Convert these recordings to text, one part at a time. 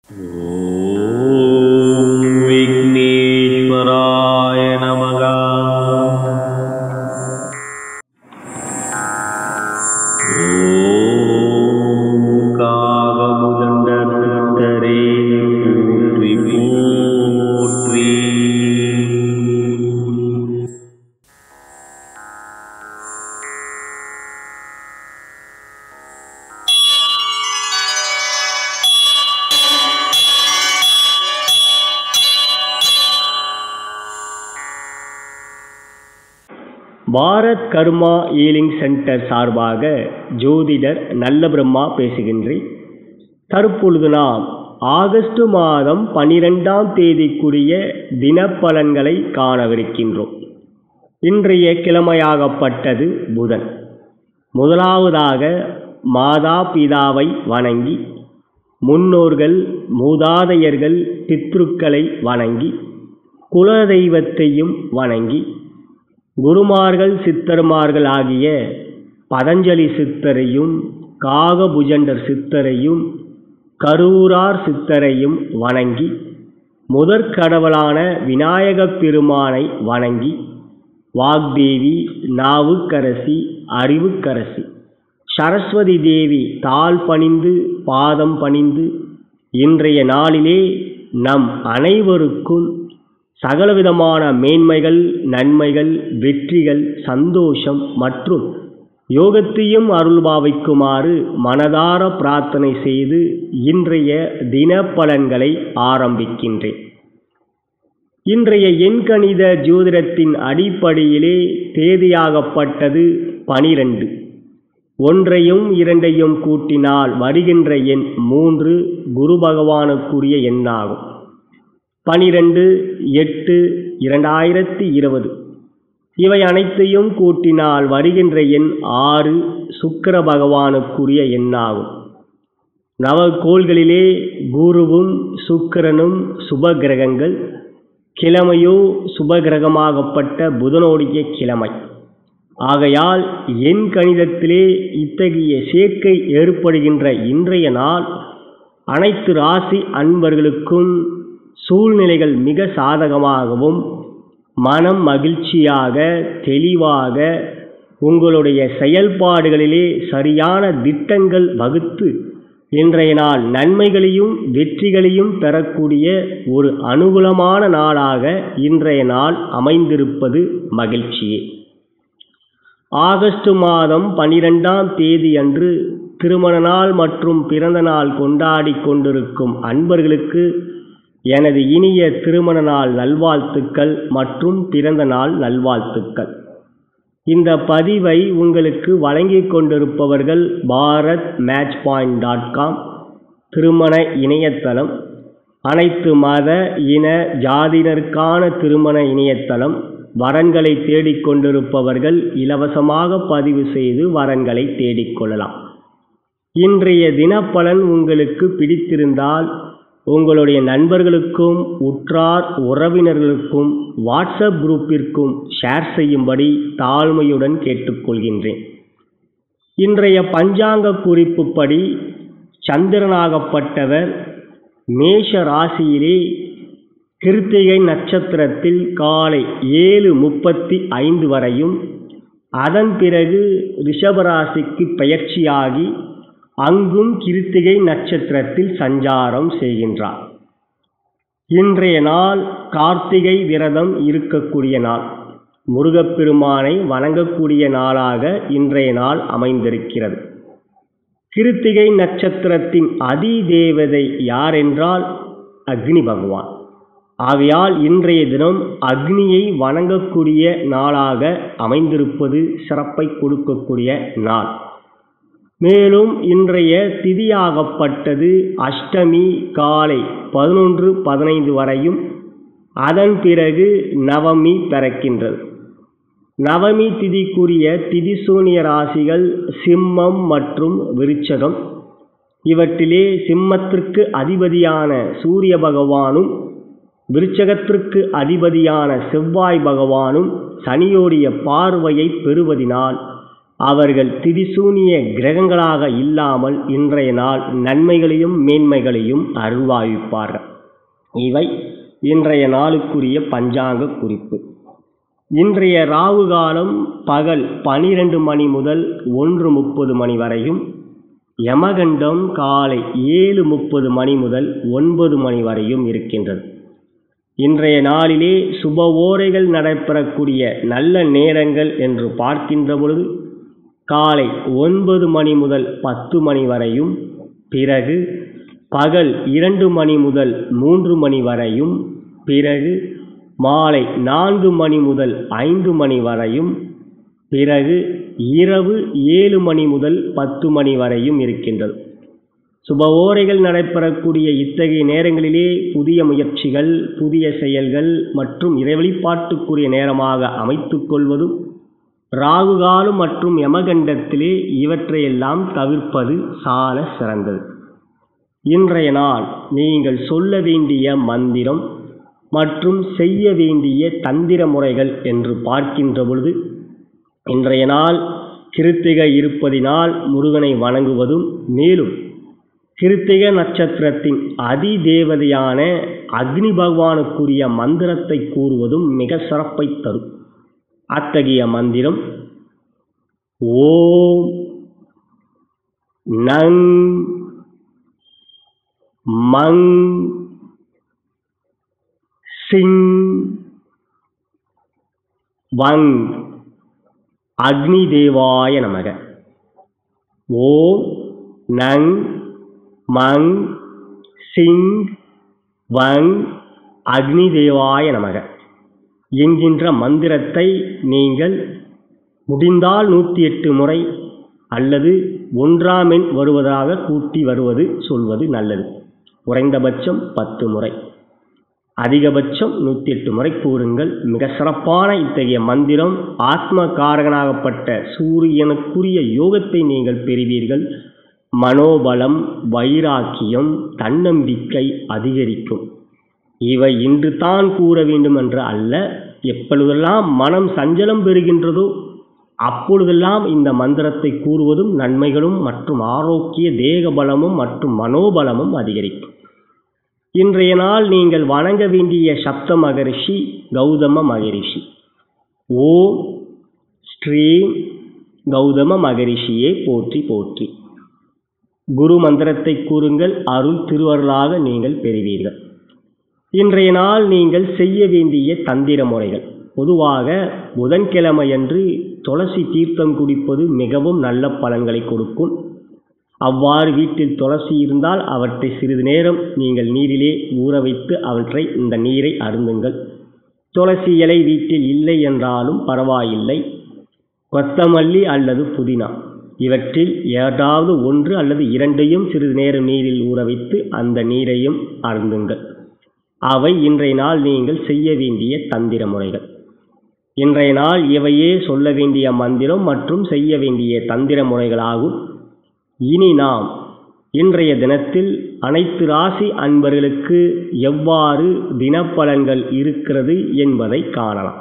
ॐ विघ्नेश्वराय नमः ॐ कावमुदण्डधरे पोट्रि पोट्रि பாரத் கர்மா ஈலிங் சென்டர் சார்பாக ஜோதிடர் நல்ல பிரம்மா பேசுகின்றேன் தற்பொழுது நாம் ஆகஸ்ட் மாதம் பனிரெண்டாம் தேதிக்குரிய தினப்பலன்களை காணவிருக்கின்றோம் இன்றைய கிழமையாகப்பட்டது புதன் முதலாவதாக மாதா பிதாவை வணங்கி முன்னோர்கள் மூதாதையர்கள் பித்ருக்களை வணங்கி குலதெய்வத்தையும் வணங்கி குருமார்கள் சித்தர்மார்கள் ஆகிய பதஞ்சலி சித்தரையும் காகபுஜண்டர் சித்தரையும் கரூரார் சித்தரையும் வணங்கி முதற்கடவுளான விநாயகப் பெருமானை வணங்கி வாக்தேவி நாவுக்கரசி அறிவுக்கரசி சரஸ்வதி தேவி தாள் பணிந்து பாதம் பணிந்து இன்றைய நாளிலே நம் அனைவருக்கும் சகலவிதமான மேன்மைகள் நன்மைகள் வெற்றிகள் சந்தோஷம் மற்றும் யோகத்தையும் அருள்பாவிக்குமாறு மனதார பிரார்த்தனை செய்து இன்றைய தின பலன்களை ஆரம்பிக்கின்றேன் இன்றைய எண்கணித ஜோதிடத்தின் அடிப்படையிலே தேதியாகப்பட்டது பனிரெண்டு ஒன்றையும் இரண்டையும் கூட்டினால் வருகின்ற எண் மூன்று குரு பகவானுக்குரிய எண்ணாகும் பனிரெண்டு எட்டு இரண்டாயிரத்தி இருபது இவை அனைத்தையும் கூட்டினால் வருகின்ற எண் ஆறு சுக்கிர பகவானுக்குரிய எண்ணாகும் நவகோள்களிலே குருவும் சுக்கிரனும் சுப கிரகங்கள் கிழமையோ சுபகிரகமாகப்பட்ட புதனோடைய கிழமை ஆகையால் எண் கணிதத்திலே இத்தகைய சேர்க்கை ஏற்படுகின்ற இன்றைய நாள் அனைத்து ராசி அன்பர்களுக்கும் சூழ்நிலைகள் மிக சாதகமாகவும் மனம் மகிழ்ச்சியாக தெளிவாக உங்களுடைய செயல்பாடுகளிலே சரியான திட்டங்கள் வகுத்து இன்றைய நாள் நன்மைகளையும் வெற்றிகளையும் பெறக்கூடிய ஒரு அனுகூலமான நாளாக இன்றைய நாள் அமைந்திருப்பது மகிழ்ச்சியே ஆகஸ்ட் மாதம் பனிரெண்டாம் தேதி அன்று திருமண நாள் மற்றும் பிறந்த நாள் கொண்டாடி கொண்டிருக்கும் அன்பர்களுக்கு எனது இனிய திருமண நாள் நல்வாழ்த்துக்கள் மற்றும் பிறந்த நாள் நல்வாழ்த்துக்கள் இந்த பதிவை உங்களுக்கு வழங்கிக் கொண்டிருப்பவர்கள் Bharat match point dot com திருமண இணையதளம் அனைத்து மத இன ஜாதியினருக்கான திருமண இணையதளம் வரன்களை தேடிக்கொண்டிருப்பவர்கள் இலவசமாக பதிவு செய்து வரன்களை தேடிக்கொள்ளலாம் இன்றைய தினப்பலன் உங்களுக்கு பிடித்திருந்தால் உங்களுடைய நண்பர்களுக்கும் உற்றார் உறவினர்களுக்கும் வாட்ஸ்அப் குரூப்பிற்கும் ஷேர் செய்யும்படி தாழ்மையுடன் கேட்டுக்கொள்கின்றேன் இன்றைய பஞ்சாங்க குறிப்புப்படி சந்திரனாகப்பட்டவர் மேஷ ராசியிலே கிருத்திகை நட்சத்திரத்தில் காலை ஏழு முப்பத்தி ஐந்து வரையும் அதன் பிறகு ரிஷபராசிக்கு பெயர்ச்சியாகி அங்கும் கிருத்திகை நட்சத்திரத்தில் சஞ்சாரம் செய்கின்றார் இன்றைய நாள் கார்த்திகை விரதம் இருக்கக்கூடிய நாள் முருகப்பெருமானை வணங்கக்கூடிய நாளாக இன்றைய நாள் அமைந்திருக்கிறது கிருத்திகை நட்சத்திரத்தின் அதி தேவதை யார் என்றால் அக்னி பகவான் ஆகையால் இன்றைய தினம் அக்னியை வணங்கக்கூடிய நாளாக அமைந்திருப்பது சிறப்பை கொடுக்கக்கூடிய நாள் மேலும் இன்றைய திதியாகப்பட்டது அஷ்டமி காலை பதினொன்று பதினைந்து வரையும் அதன் பிறகு நவமி பிறக்கின்றது நவமி திதிக்குரிய திதிசூனிய ராசிகள் சிம்மம் மற்றும் விருச்சகம் இவற்றிலே சிம்மத்திற்கு அதிபதியான சூரிய பகவானும் விருச்சகத்திற்கு அதிபதியான செவ்வாய் பகவானும் சனியோடைய பார்வையை பெறுவதினால் அவர்கள் திரிசூனிய கிரகங்களாக இல்லாமல் இன்றைய நாள் நன்மைகளையும் மேன்மைகளையும் அருள்வாய்ப்பார்கள் இவை இன்றைய நாளுக்குரிய பஞ்சாங்க குறிப்பு இன்றைய ராவு காலம் பகல் பனிரெண்டு மணி முதல் ஒன்று முப்பது மணி வரையும் யமகண்டம் காலை ஏழு முப்பது மணி முதல் ஒன்பது மணி வரையும் இருக்கின்றது இன்றைய நாளிலே சுப ஓரைகள் நடைபெறக்கூடிய நல்ல நேரங்கள் என்று பார்க்கின்ற பொழுது காலை ஒன்பது மணி முதல் பத்து மணி வரையும் பிறகு பகல் இரண்டு மணி முதல் மூன்று மணி வரையும் பிறகு மாலை நான்கு மணி முதல் ஐந்து மணி வரையும் பிறகு இரவு ஏழு மணி முதல் பத்து மணி வரையும் இருக்கின்றது சுப ஓரைகள் நடைபெறக்கூடிய இத்தகைய நேரங்களிலே புதிய முயற்சிகள் புதிய செயல்கள் மற்றும் இறைவழிபாட்டுக்குரிய நேரமாக அமைத்துக் கொள்வதும் ராகுகாலம் மற்றும் யமகண்டத்திலே இவற்றையெல்லாம் தவிர்ப்பது சால சிறந்தது இன்றைய நாள் நீங்கள் சொல்ல வேண்டிய மந்திரம் மற்றும் செய்ய வேண்டிய தந்திர முறைகள் என்று பார்க்கின்ற பொழுது இன்றைய நாள் கிருத்திகை இருப்பதினால் முருகனை வணங்குவதும் மேலும் கிருத்திக நட்சத்திரத்தின் அதிதேவதையான அக்னி பகவானுக்குரிய மந்திரத்தை கூறுவதும் மிக சிறப்பை தரும் அத்தகைய மந்திரம் ஓம் நங் மங் சிங் வங் அக்னி தேவாய நமக ஓம் நங் மங் சிங் வங் அக்னி தேவாய நமக என்கின்ற மந்திரத்தை நீங்கள் முடிந்தால் நூற்றி எட்டு முறை அல்லது ஒன்றாம் எண் வருவதாக கூட்டி வருவது சொல்வது நல்லது குறைந்தபட்சம் பத்து முறை அதிகபட்சம் நூற்றி எட்டு முறை கூறுங்கள் மிக சிறப்பான இத்தகைய மந்திரம் ஆத்ம காரகனாகப்பட்ட சூரியனுக்குரிய யோகத்தை நீங்கள் பெறுவீர்கள் மனோபலம் வைராக்கியம் தன்னம்பிக்கை அதிகரிக்கும் இவை இன்று தான் கூற வேண்டும் என்று அல்ல எப்பொழுதெல்லாம் மனம் சஞ்சலம் பெறுகின்றதோ அப்பொழுதெல்லாம் இந்த மந்திரத்தை கூறுவதும் நன்மைகளும் மற்றும் ஆரோக்கிய தேக பலமும் மற்றும் மனோபலமும் அதிகரிக்கும் இன்றைய நாள் நீங்கள் வணங்க வேண்டிய சப்த மகரிஷி கௌதம மகரிஷி ஓம் ஸ்ரீம் கௌதம மகரிஷியே போற்றி போற்றி குரு மந்திரத்தை கூறுங்கள் அருள் திருவருளாக நீங்கள் பெறுவீர்கள் இன்றைய நாள் நீங்கள் செய்ய வேண்டிய தந்திர முறைகள் பொதுவாக புதன்கிழமையன்று துளசி தீர்த்தம் குடிப்பது மிகவும் நல்ல பலன்களை கொடுக்கும் அவ்வாறு வீட்டில் துளசி இருந்தால் அவற்றை சிறிது நேரம் நீங்கள் நீரிலே ஊற வைத்து அவற்றை இந்த நீரை அருந்துங்கள் துளசி இலை வீட்டில் இல்லை என்றாலும் பரவாயில்லை கொத்தமல்லி அல்லது புதினா இவற்றில் ஏதாவது ஒன்று அல்லது இரண்டையும் சிறிது நேரம் நீரில் ஊற வைத்து அந்த நீரையும் அருந்துங்கள் அவை இன்றைய நாள் நீங்கள் செய்ய வேண்டிய தந்திர முறைகள் இன்றைய நாள் இவையே சொல்ல வேண்டிய மந்திரம் மற்றும் செய்ய வேண்டிய தந்திர முறைகளாகும் இனி நாம் இன்றைய தினத்தில் அனைத்து ராசி அன்பர்களுக்கு எவ்வாறு தினப்பலன்கள் இருக்கிறது என்பதை காணலாம்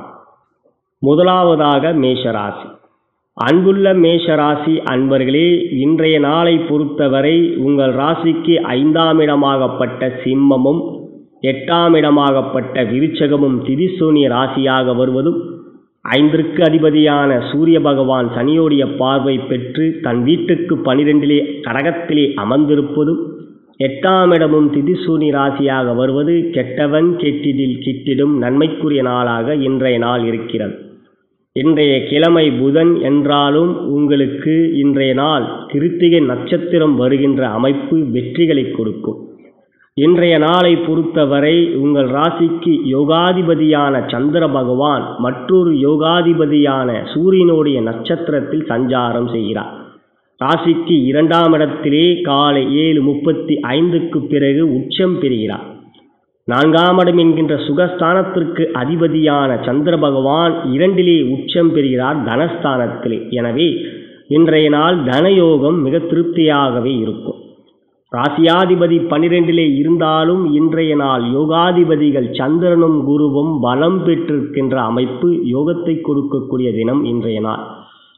முதலாவதாக மேஷராசி அன்புள்ள மேஷராசி அன்பர்களே இன்றைய நாளை பொறுத்தவரை உங்கள் ராசிக்கு ஐந்தாம் இடமாகப்பட்ட சிம்மமும் எட்டாம் இடமாகப்பட்ட விருச்சகமும் திரிசூனிய ராசியாக வருவதும் ஐந்திற்கு அதிபதியான சூரிய பகவான் சனியோடைய பார்வை பெற்று தன் வீட்டுக்கு பனிரெண்டிலே கடகத்திலே அமர்ந்திருப்பதும் எட்டாம் இடமும் திதிசூனி ராசியாக வருவது கெட்டவன் கெட்டிடில் கிட்டிடும் நன்மைக்குரிய நாளாக இன்றைய நாள் இருக்கிறது இன்றைய கிழமை புதன் என்றாலும் உங்களுக்கு இன்றைய நாள் கிருத்திகை நட்சத்திரம் வருகின்ற அமைப்பு வெற்றிகளை கொடுக்கும் இன்றைய நாளை பொறுத்தவரை உங்கள் ராசிக்கு யோகாதிபதியான சந்திர பகவான் மற்றொரு யோகாதிபதியான சூரியனுடைய நட்சத்திரத்தில் சஞ்சாரம் செய்கிறார் ராசிக்கு இரண்டாம் இடத்திலே காலை ஏழு முப்பத்தி ஐந்துக்கு பிறகு உச்சம் பெறுகிறார் நான்காம் இடம் என்கின்ற சுகஸ்தானத்திற்கு அதிபதியான சந்திர பகவான் இரண்டிலே உச்சம் பெறுகிறார் தனஸ்தானத்திலே எனவே இன்றைய நாள் தனயோகம் மிக திருப்தியாகவே இருக்கும் ராசியாதிபதி பனிரெண்டிலே இருந்தாலும் இன்றைய நாள் யோகாதிபதிகள் சந்திரனும் குருவும் பலம் பெற்றிருக்கின்ற அமைப்பு யோகத்தை கொடுக்கக்கூடிய தினம் இன்றைய நாள்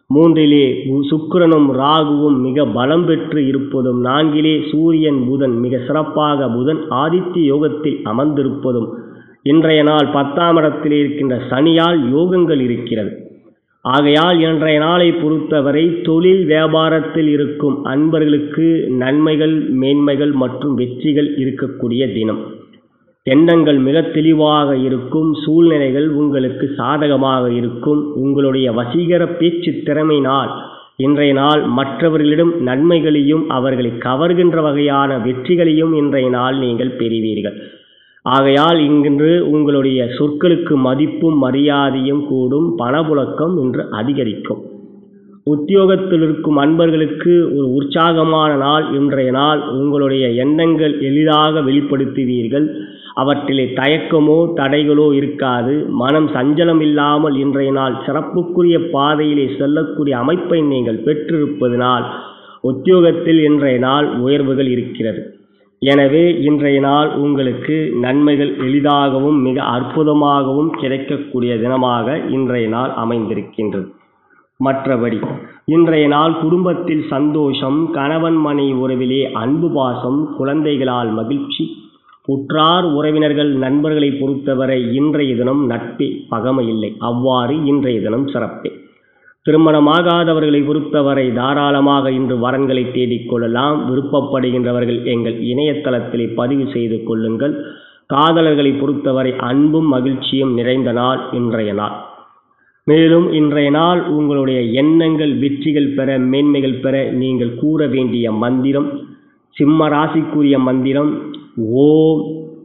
மூன்றிலே சுக்கிரனும் ராகுவும் மிக பலம் பெற்று இருப்பதும் நான்கிலே சூரியன் புதன் மிக சிறப்பாக புதன் ஆதித்ய யோகத்தில் அமர்ந்திருப்பதும் இன்றைய நாள் பத்தாம் இடத்தில் இருக்கின்ற சனியால் யோகங்கள் இருக்கிறது ஆகையால் இன்றைய நாளை பொறுத்தவரை தொழில் வியாபாரத்தில் இருக்கும் அன்பர்களுக்கு நன்மைகள் மேன்மைகள் மற்றும் வெற்றிகள் இருக்கக்கூடிய தினம் எண்ணங்கள் மிக தெளிவாக இருக்கும் சூழ்நிலைகள் உங்களுக்கு சாதகமாக இருக்கும் உங்களுடைய வசீகர பேச்சு திறமையினால் இன்றைய நாள் மற்றவர்களிடம் நன்மைகளையும் அவர்களை கவர்கின்ற வகையான வெற்றிகளையும் இன்றைய நாள் நீங்கள் பெறுவீர்கள் ஆகையால் இன்று உங்களுடைய சொற்களுக்கு மதிப்பும் மரியாதையும் கூடும் பணப்புழக்கம் இன்று அதிகரிக்கும் உத்தியோகத்தில் இருக்கும் அன்பர்களுக்கு ஒரு உற்சாகமான நாள் இன்றைய நாள் உங்களுடைய எண்ணங்கள் எளிதாக வெளிப்படுத்துவீர்கள் அவற்றிலே தயக்கமோ தடைகளோ இருக்காது மனம் சஞ்சலம் இல்லாமல் இன்றைய நாள் சிறப்புக்குரிய பாதையிலே செல்லக்கூடிய அமைப்பை நீங்கள் பெற்றிருப்பதனால் உத்தியோகத்தில் இன்றைய நாள் உயர்வுகள் இருக்கிறது எனவே இன்றைய நாள் உங்களுக்கு நன்மைகள் எளிதாகவும் மிக அற்புதமாகவும் கிடைக்கக்கூடிய தினமாக இன்றைய நாள் அமைந்திருக்கின்றது மற்றபடி இன்றைய நாள் குடும்பத்தில் சந்தோஷம் கணவன் மனை உறவிலே அன்பு பாசம் குழந்தைகளால் மகிழ்ச்சி உற்றார் உறவினர்கள் நண்பர்களை பொறுத்தவரை இன்றைய தினம் நட்பே பகமை இல்லை அவ்வாறு இன்றைய தினம் சிறப்பே திருமணமாகாதவர்களை பொறுத்தவரை தாராளமாக இன்று வரன்களை தேடிக்கொள்ளலாம் விருப்பப்படுகின்றவர்கள் எங்கள் இணையதளத்திலே பதிவு செய்து கொள்ளுங்கள் காதலர்களை பொறுத்தவரை அன்பும் மகிழ்ச்சியும் நிறைந்த நாள் இன்றைய நாள் மேலும் இன்றைய நாள் உங்களுடைய எண்ணங்கள் வெற்றிகள் பெற மேன்மைகள் பெற நீங்கள் கூற வேண்டிய மந்திரம் சிம்ம ராசிக்குரிய மந்திரம் ஓம்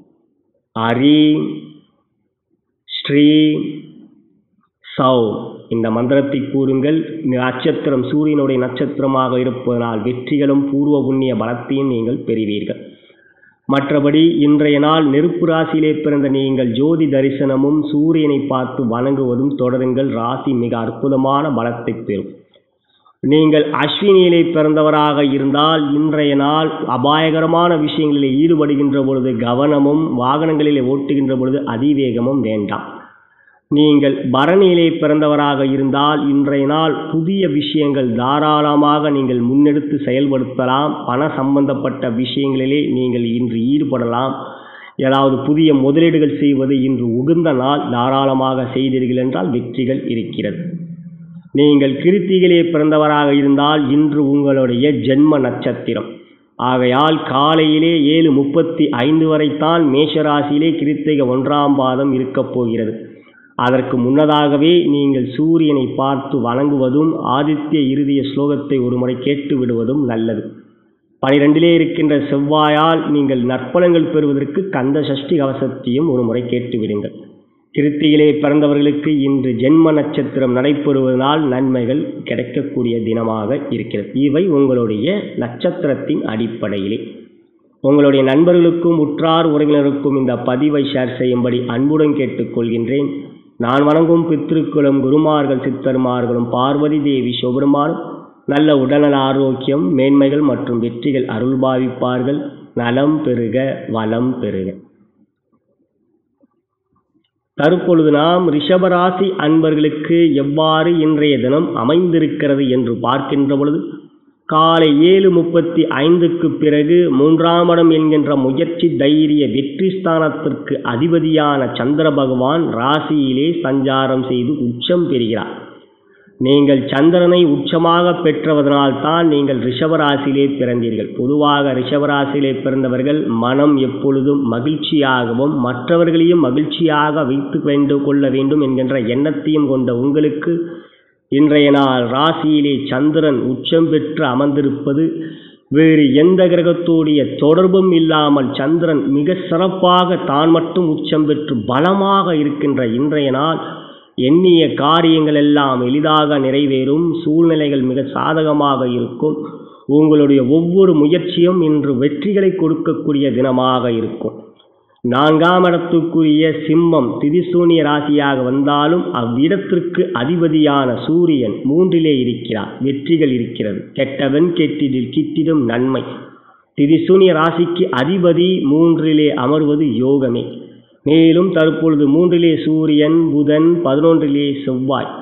ஹரீம் ஸ்ரீ சௌ இந்த மந்திரத்தை கூறுங்கள் இந்த நட்சத்திரம் சூரியனுடைய நட்சத்திரமாக இருப்பதனால் வெற்றிகளும் பூர்வ புண்ணிய பலத்தையும் நீங்கள் பெறுவீர்கள் மற்றபடி இன்றைய நாள் நெருப்பு ராசியிலே பிறந்த நீங்கள் ஜோதி தரிசனமும் சூரியனை பார்த்து வணங்குவதும் தொடருங்கள் ராசி மிக அற்புதமான பலத்தை பெறும் நீங்கள் அஸ்வினியிலே பிறந்தவராக இருந்தால் இன்றைய நாள் அபாயகரமான விஷயங்களில் ஈடுபடுகின்ற பொழுது கவனமும் வாகனங்களிலே ஓட்டுகின்ற பொழுது அதிவேகமும் வேண்டாம் நீங்கள் பரணியிலே பிறந்தவராக இருந்தால் இன்றைய நாள் புதிய விஷயங்கள் தாராளமாக நீங்கள் முன்னெடுத்து செயல்படுத்தலாம் பண சம்பந்தப்பட்ட விஷயங்களிலே நீங்கள் இன்று ஈடுபடலாம் ஏதாவது புதிய முதலீடுகள் செய்வது இன்று உகந்த நாள் தாராளமாக செய்தீர்கள் என்றால் வெற்றிகள் இருக்கிறது நீங்கள் கிருத்திகளே பிறந்தவராக இருந்தால் இன்று உங்களுடைய ஜென்ம நட்சத்திரம் ஆகையால் காலையிலே ஏழு முப்பத்தி ஐந்து வரைத்தான் மேஷராசியிலே கிருத்திக ஒன்றாம் பாதம் இருக்கப் போகிறது அதற்கு முன்னதாகவே நீங்கள் சூரியனை பார்த்து வணங்குவதும் ஆதித்ய இறுதிய ஸ்லோகத்தை ஒருமுறை கேட்டு விடுவதும் நல்லது பனிரெண்டிலே இருக்கின்ற செவ்வாயால் நீங்கள் நற்பலன்கள் பெறுவதற்கு கந்த சஷ்டி கவசத்தையும் ஒருமுறை கேட்டு விடுங்கள் கிருத்தியிலே பிறந்தவர்களுக்கு இன்று ஜென்ம நட்சத்திரம் நடைபெறுவதனால் நன்மைகள் கிடைக்கக்கூடிய தினமாக இருக்கிறது இவை உங்களுடைய நட்சத்திரத்தின் அடிப்படையிலே உங்களுடைய நண்பர்களுக்கும் உற்றார் உறவினருக்கும் இந்த பதிவை ஷேர் செய்யும்படி அன்புடன் கேட்டுக்கொள்கின்றேன் நான் வணங்கும் பித்திருக்களும் குருமார்கள் சித்தர்மார்களும் பார்வதி தேவி சிவபெருமானும் நல்ல உடல்நல ஆரோக்கியம் மேன்மைகள் மற்றும் வெற்றிகள் அருள் பாவிப்பார்கள் நலம் பெருக வளம் பெருக தற்பொழுது நாம் ரிஷபராசி அன்பர்களுக்கு எவ்வாறு இன்றைய தினம் அமைந்திருக்கிறது என்று பார்க்கின்ற பொழுது காலை ஏழு முப்பத்தி ஐந்துக்கு பிறகு மூன்றாம் இடம் என்கின்ற முயற்சி தைரிய வெற்றி ஸ்தானத்திற்கு அதிபதியான சந்திர பகவான் ராசியிலே சஞ்சாரம் செய்து உச்சம் பெறுகிறார் நீங்கள் சந்திரனை உச்சமாக பெற்றவதனால் தான் நீங்கள் ரிஷபராசியிலே பிறந்தீர்கள் பொதுவாக ரிஷபராசியிலே பிறந்தவர்கள் மனம் எப்பொழுதும் மகிழ்ச்சியாகவும் மற்றவர்களையும் மகிழ்ச்சியாக வைத்து கொண்டு கொள்ள வேண்டும் என்கின்ற எண்ணத்தையும் கொண்ட உங்களுக்கு இன்றைய நாள் ராசியிலே சந்திரன் உச்சம் பெற்று அமர்ந்திருப்பது வேறு எந்த கிரகத்தோடைய தொடர்பும் இல்லாமல் சந்திரன் மிக சிறப்பாக தான் மட்டும் உச்சம் பெற்று பலமாக இருக்கின்ற இன்றைய நாள் எண்ணிய காரியங்கள் எல்லாம் எளிதாக நிறைவேறும் சூழ்நிலைகள் மிக சாதகமாக இருக்கும் உங்களுடைய ஒவ்வொரு முயற்சியும் இன்று வெற்றிகளை கொடுக்கக்கூடிய தினமாக இருக்கும் நான்காம் இடத்துக்குரிய சிம்மம் திதிசூனிய ராசியாக வந்தாலும் அவ்விடத்திற்கு அதிபதியான சூரியன் மூன்றிலே இருக்கிறார் வெற்றிகள் இருக்கிறது கெட்டவன் கெட்டிடில் கிட்டிடும் நன்மை திதிசூனிய ராசிக்கு அதிபதி மூன்றிலே அமர்வது யோகமே மேலும் தற்பொழுது மூன்றிலே சூரியன் புதன் பதினொன்றிலே செவ்வாய்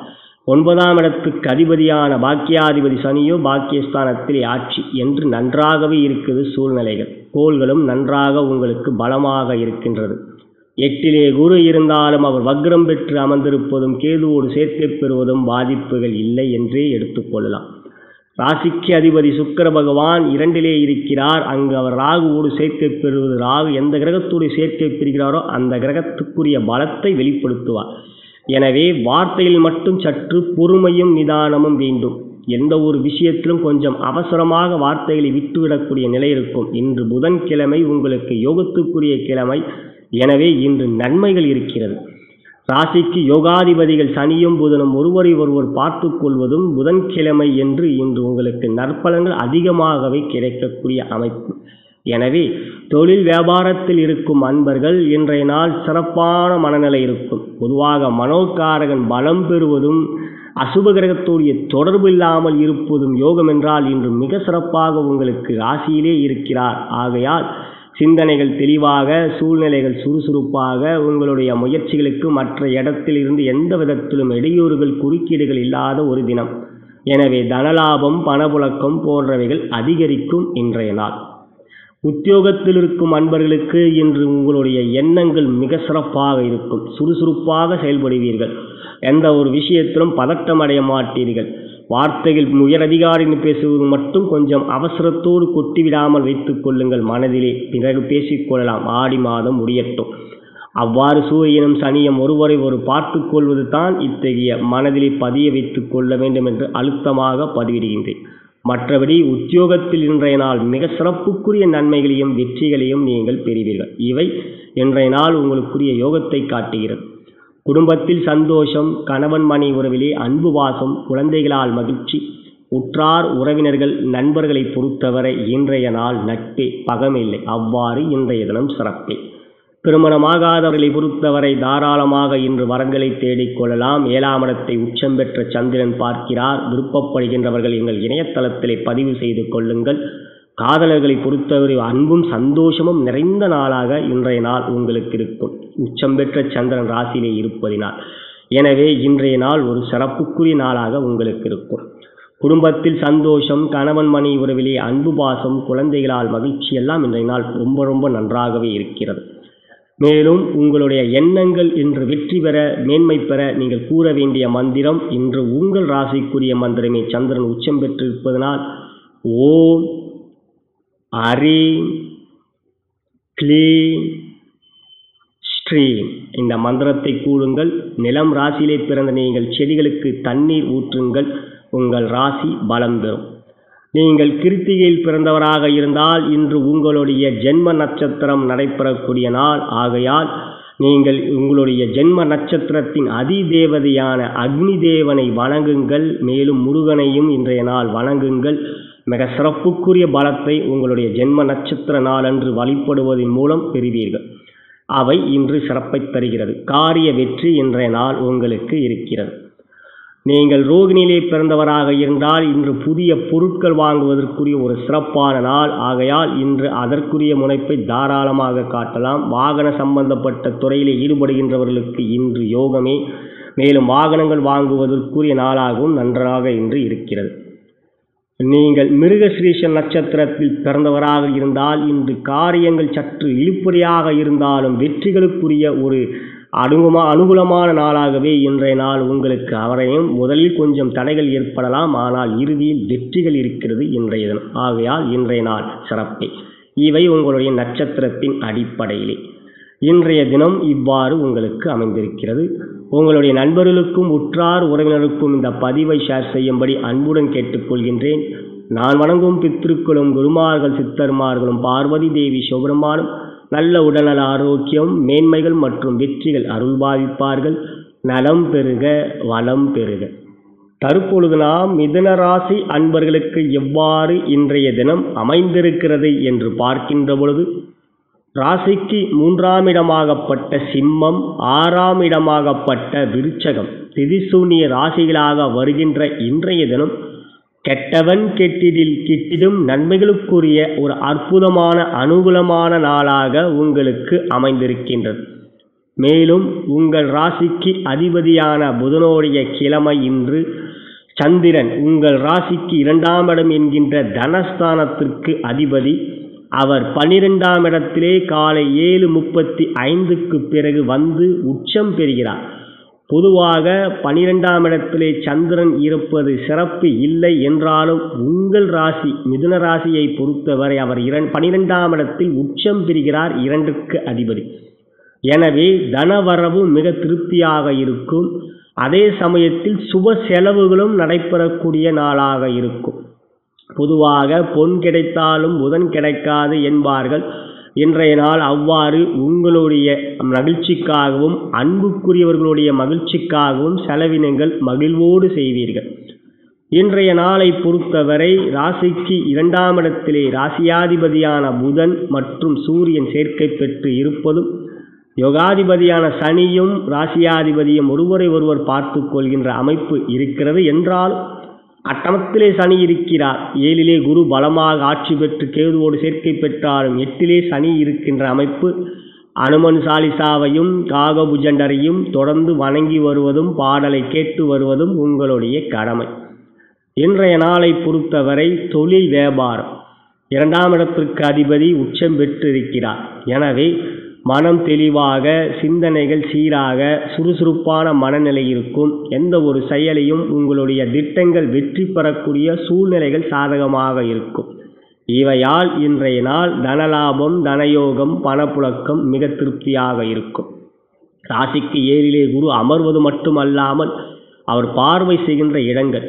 ஒன்பதாம் இடத்துக்கு அதிபதியான பாக்கியாதிபதி சனியோ பாக்கியஸ்தானத்திலே ஆட்சி என்று நன்றாகவே இருக்குது சூழ்நிலைகள் கோள்களும் நன்றாக உங்களுக்கு பலமாக இருக்கின்றது எட்டிலே குரு இருந்தாலும் அவர் வக்ரம் பெற்று அமர்ந்திருப்பதும் கேதுவோடு சேர்க்கை பெறுவதும் பாதிப்புகள் இல்லை என்றே எடுத்துக்கொள்ளலாம் ராசிக்கு அதிபதி சுக்கர பகவான் இரண்டிலே இருக்கிறார் அங்கு அவர் ராகுவோடு சேர்க்கை பெறுவது ராகு எந்த கிரகத்தோடு சேர்க்கை பெறுகிறாரோ அந்த கிரகத்துக்குரிய பலத்தை வெளிப்படுத்துவார் எனவே வார்த்தையில் மட்டும் சற்று பொறுமையும் நிதானமும் வேண்டும் எந்த ஒரு விஷயத்திலும் கொஞ்சம் அவசரமாக வார்த்தைகளை விட்டுவிடக்கூடிய நிலை இருக்கும் இன்று புதன்கிழமை உங்களுக்கு யோகத்துக்குரிய கிழமை எனவே இன்று நன்மைகள் இருக்கிறது ராசிக்கு யோகாதிபதிகள் சனியும் புதனும் ஒருவரை ஒருவர் பார்த்து கொள்வதும் புதன்கிழமை என்று இன்று உங்களுக்கு நற்பலன்கள் அதிகமாகவே கிடைக்கக்கூடிய அமைப்பு எனவே தொழில் வியாபாரத்தில் இருக்கும் அன்பர்கள் இன்றைய நாள் சிறப்பான மனநிலை இருக்கும் பொதுவாக மனோகாரகன் பலம் பெறுவதும் அசுப கிரகத்தோடைய தொடர்பு இல்லாமல் இருப்பதும் யோகம் என்றால் இன்று மிக சிறப்பாக உங்களுக்கு ராசியிலே இருக்கிறார் ஆகையால் சிந்தனைகள் தெளிவாக சூழ்நிலைகள் சுறுசுறுப்பாக உங்களுடைய முயற்சிகளுக்கு மற்ற இடத்தில் இருந்து எந்த விதத்திலும் இடையூறுகள் குறுக்கீடுகள் இல்லாத ஒரு தினம் எனவே தனலாபம் பணப்புழக்கம் போன்றவைகள் அதிகரிக்கும் இன்றைய நாள் உத்தியோகத்தில் இருக்கும் அன்பர்களுக்கு இன்று உங்களுடைய எண்ணங்கள் மிக சிறப்பாக இருக்கும் சுறுசுறுப்பாக செயல்படுவீர்கள் எந்த ஒரு விஷயத்திலும் பதட்டம் அடைய மாட்டீர்கள் வார்த்தைகள் உயர் அதிகாரின்னு பேசுவது மட்டும் கொஞ்சம் அவசரத்தோடு கொட்டிவிடாமல் வைத்துக் கொள்ளுங்கள் மனதிலே பிறகு பேசிக்கொள்ளலாம் ஆடி மாதம் முடியட்டும் அவ்வாறு சூரியனும் சனியும் ஒருவரை ஒரு பார்த்து கொள்வது தான் இத்தகைய மனதிலே பதிய வைத்துக் கொள்ள வேண்டும் என்று அழுத்தமாக பதிவிடுகின்றேன் மற்றபடி உத்தியோகத்தில் இன்றைய நாள் மிக சிறப்புக்குரிய நன்மைகளையும் வெற்றிகளையும் நீங்கள் பெறுவீர்கள் இவை இன்றைய நாள் உங்களுக்குரிய யோகத்தை காட்டுகிறது குடும்பத்தில் சந்தோஷம் கணவன் மணி உறவிலே அன்பு வாசம் குழந்தைகளால் மகிழ்ச்சி உற்றார் உறவினர்கள் நண்பர்களை பொறுத்தவரை இன்றைய நாள் நட்பே பகமில்லை அவ்வாறு இன்றைய தினம் சிறப்பே திருமணமாகாதவர்களை பொறுத்தவரை தாராளமாக இன்று வரங்களை தேடிக் கொள்ளலாம் ஏழாம் இடத்தை உச்சம் பெற்ற சந்திரன் பார்க்கிறார் விருப்பப்படுகின்றவர்கள் எங்கள் இணையதளத்திலே பதிவு செய்து கொள்ளுங்கள் காதலர்களை பொறுத்தவரை அன்பும் சந்தோஷமும் நிறைந்த நாளாக இன்றைய நாள் உங்களுக்கு இருக்கும் உச்சம் பெற்ற சந்திரன் ராசியிலே இருப்பதினால் எனவே இன்றைய நாள் ஒரு சிறப்புக்குரிய நாளாக உங்களுக்கு இருக்கும் குடும்பத்தில் சந்தோஷம் கணவன் மணி உறவிலே அன்பு பாசம் குழந்தைகளால் மகிழ்ச்சி எல்லாம் இன்றைய நாள் ரொம்ப ரொம்ப நன்றாகவே இருக்கிறது மேலும் உங்களுடைய எண்ணங்கள் இன்று வெற்றி பெற மேன்மை பெற நீங்கள் கூற வேண்டிய மந்திரம் இன்று உங்கள் ராசிக்குரிய மந்திரமே சந்திரன் உச்சம் பெற்றிருப்பதனால் ஓம் அரீம் க்ளீம் ஸ்ரீம் இந்த மந்திரத்தை கூறுங்கள் நிலம் ராசியிலே பிறந்த நீங்கள் செடிகளுக்கு தண்ணீர் ஊற்றுங்கள் உங்கள் ராசி பலம் பெறும் நீங்கள் கிருத்திகையில் பிறந்தவராக இருந்தால் இன்று உங்களுடைய ஜென்ம நட்சத்திரம் நடைபெறக்கூடிய நாள் ஆகையால் நீங்கள் உங்களுடைய ஜென்ம நட்சத்திரத்தின் அதிதேவதையான அக்னி தேவனை வணங்குங்கள் மேலும் முருகனையும் இன்றைய நாள் வணங்குங்கள் மிக சிறப்புக்குரிய பலத்தை உங்களுடைய ஜென்ம நட்சத்திர நாளன்று வழிபடுவதன் மூலம் பெறுவீர்கள் அவை இன்று சிறப்பை தருகிறது காரிய வெற்றி இன்றைய நாள் உங்களுக்கு இருக்கிறது நீங்கள் ரோகிணியிலே பிறந்தவராக இருந்தால் இன்று புதிய பொருட்கள் வாங்குவதற்குரிய ஒரு சிறப்பான நாள் ஆகையால் இன்று அதற்குரிய முனைப்பை தாராளமாக காட்டலாம் வாகன சம்பந்தப்பட்ட துறையிலே ஈடுபடுகின்றவர்களுக்கு இன்று யோகமே மேலும் வாகனங்கள் வாங்குவதற்குரிய நாளாகவும் நன்றாக இன்று இருக்கிறது நீங்கள் மிருகஸ்ரீஷ நட்சத்திரத்தில் பிறந்தவராக இருந்தால் இன்று காரியங்கள் சற்று இழுப்பறியாக இருந்தாலும் வெற்றிகளுக்குரிய ஒரு அனுகுமா அனுகூலமான நாளாகவே இன்றைய நாள் உங்களுக்கு அவரையும் முதலில் கொஞ்சம் தடைகள் ஏற்படலாம் ஆனால் இறுதியில் வெற்றிகள் இருக்கிறது இன்றைய தினம் ஆகையால் இன்றைய நாள் சிறப்பே இவை உங்களுடைய நட்சத்திரத்தின் அடிப்படையிலே இன்றைய தினம் இவ்வாறு உங்களுக்கு அமைந்திருக்கிறது உங்களுடைய நண்பர்களுக்கும் உற்றார் உறவினருக்கும் இந்த பதிவை ஷேர் செய்யும்படி அன்புடன் கேட்டுக்கொள்கின்றேன் நான் வணங்கும் பித்திருக்களும் குருமார்கள் சித்தர்மார்களும் பார்வதி தேவி சிவபெருமானும் நல்ல உடல்நல ஆரோக்கியம் மேன்மைகள் மற்றும் வெற்றிகள் அருள்பாவிப்பார்கள் நலம் பெறுக வளம் பெறுக தற்பொழுது நாம் மிதுன ராசி அன்பர்களுக்கு எவ்வாறு இன்றைய தினம் அமைந்திருக்கிறது என்று பார்க்கின்ற பொழுது ராசிக்கு மூன்றாம் இடமாகப்பட்ட சிம்மம் ஆறாம் இடமாகப்பட்ட விருச்சகம் திதிசூனிய ராசிகளாக வருகின்ற இன்றைய தினம் கெட்டவன் கெட்டிடில் கிட்டிடும் நன்மைகளுக்குரிய ஒரு அற்புதமான அனுகூலமான நாளாக உங்களுக்கு அமைந்திருக்கின்றது மேலும் உங்கள் ராசிக்கு அதிபதியான புதனுடைய கிழமை இன்று சந்திரன் உங்கள் ராசிக்கு இரண்டாம் இடம் என்கின்ற தனஸ்தானத்திற்கு அதிபதி அவர் பனிரெண்டாம் இடத்திலே காலை ஏழு முப்பத்தி ஐந்துக்கு பிறகு வந்து உச்சம் பெறுகிறார் பொதுவாக பனிரெண்டாம் இடத்திலே சந்திரன் இருப்பது சிறப்பு இல்லை என்றாலும் உங்கள் ராசி மிதுன ராசியை பொறுத்தவரை அவர் இரண் பனிரெண்டாம் இடத்தில் உச்சம் பெறுகிறார் இரண்டுக்கு அதிபதி எனவே தனவரவு மிக திருப்தியாக இருக்கும் அதே சமயத்தில் சுப செலவுகளும் நடைபெறக்கூடிய நாளாக இருக்கும் பொதுவாக பொன் கிடைத்தாலும் புதன் கிடைக்காது என்பார்கள் இன்றைய நாள் அவ்வாறு உங்களுடைய மகிழ்ச்சிக்காகவும் அன்புக்குரியவர்களுடைய மகிழ்ச்சிக்காகவும் செலவினங்கள் மகிழ்வோடு செய்வீர்கள் இன்றைய நாளை பொறுத்தவரை ராசிக்கு இரண்டாம் இடத்திலே ராசியாதிபதியான புதன் மற்றும் சூரியன் சேர்க்கை பெற்று இருப்பதும் யோகாதிபதியான சனியும் ராசியாதிபதியும் ஒருவரை ஒருவர் பார்த்து கொள்கின்ற அமைப்பு இருக்கிறது என்றால் அட்டமத்திலே சனி இருக்கிறார் ஏழிலே குரு பலமாக ஆட்சி பெற்று கேதுவோடு சேர்க்கை பெற்றாலும் எட்டிலே சனி இருக்கின்ற அமைப்பு அனுமன் சாலிசாவையும் காகபுஜண்டரையும் தொடர்ந்து வணங்கி வருவதும் பாடலை கேட்டு வருவதும் உங்களுடைய கடமை இன்றைய நாளை பொறுத்தவரை தொழில் வியாபாரம் இரண்டாம் இடத்திற்கு அதிபதி உச்சம் பெற்றிருக்கிறார் எனவே மனம் தெளிவாக சிந்தனைகள் சீராக சுறுசுறுப்பான மனநிலை இருக்கும் எந்த ஒரு செயலையும் உங்களுடைய திட்டங்கள் வெற்றி பெறக்கூடிய சூழ்நிலைகள் சாதகமாக இருக்கும் இவையால் இன்றைய நாள் தனலாபம் தனயோகம் பணப்புழக்கம் மிக திருப்தியாக இருக்கும் ராசிக்கு ஏழிலே குரு அமர்வது மட்டுமல்லாமல் அவர் பார்வை செய்கின்ற இடங்கள்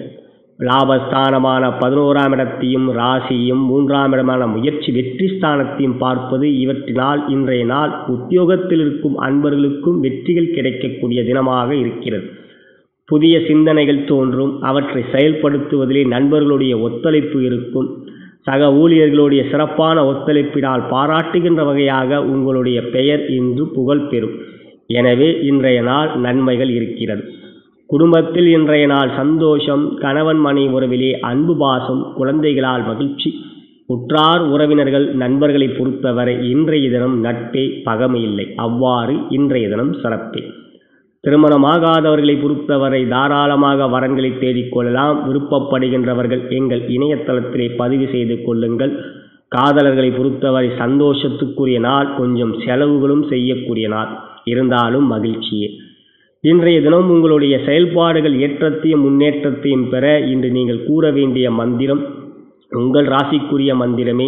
லாபஸ்தானமான பதினோராம் இடத்தையும் ராசியும் மூன்றாம் இடமான முயற்சி வெற்றி ஸ்தானத்தையும் பார்ப்பது இவற்றினால் இன்றைய நாள் உத்தியோகத்தில் இருக்கும் அன்பர்களுக்கும் வெற்றிகள் கிடைக்கக்கூடிய தினமாக இருக்கிறது புதிய சிந்தனைகள் தோன்றும் அவற்றை செயல்படுத்துவதிலே நண்பர்களுடைய ஒத்துழைப்பு இருக்கும் சக ஊழியர்களுடைய சிறப்பான ஒத்துழைப்பினால் பாராட்டுகின்ற வகையாக உங்களுடைய பெயர் இன்று புகழ் பெறும் எனவே இன்றைய நாள் நன்மைகள் இருக்கிறது குடும்பத்தில் இன்றைய நாள் சந்தோஷம் கணவன் மணி உறவிலே அன்பு பாசம் குழந்தைகளால் மகிழ்ச்சி உற்றார் உறவினர்கள் நண்பர்களை பொறுத்தவரை இன்றைய தினம் நட்பே பகமை இல்லை அவ்வாறு இன்றைய தினம் சிறப்பே திருமணமாகாதவர்களை பொறுத்தவரை தாராளமாக வரன்களை தேடிக்கொள்ளலாம் விருப்பப்படுகின்றவர்கள் எங்கள் இணையதளத்திலே பதிவு செய்து கொள்ளுங்கள் காதலர்களை பொறுத்தவரை சந்தோஷத்துக்குரிய நாள் கொஞ்சம் செலவுகளும் செய்யக்கூடிய நாள் இருந்தாலும் மகிழ்ச்சியே இன்றைய தினம் உங்களுடைய செயல்பாடுகள் ஏற்றத்தையும் முன்னேற்றத்தையும் பெற இன்று நீங்கள் கூற வேண்டிய மந்திரம் உங்கள் ராசிக்குரிய மந்திரமே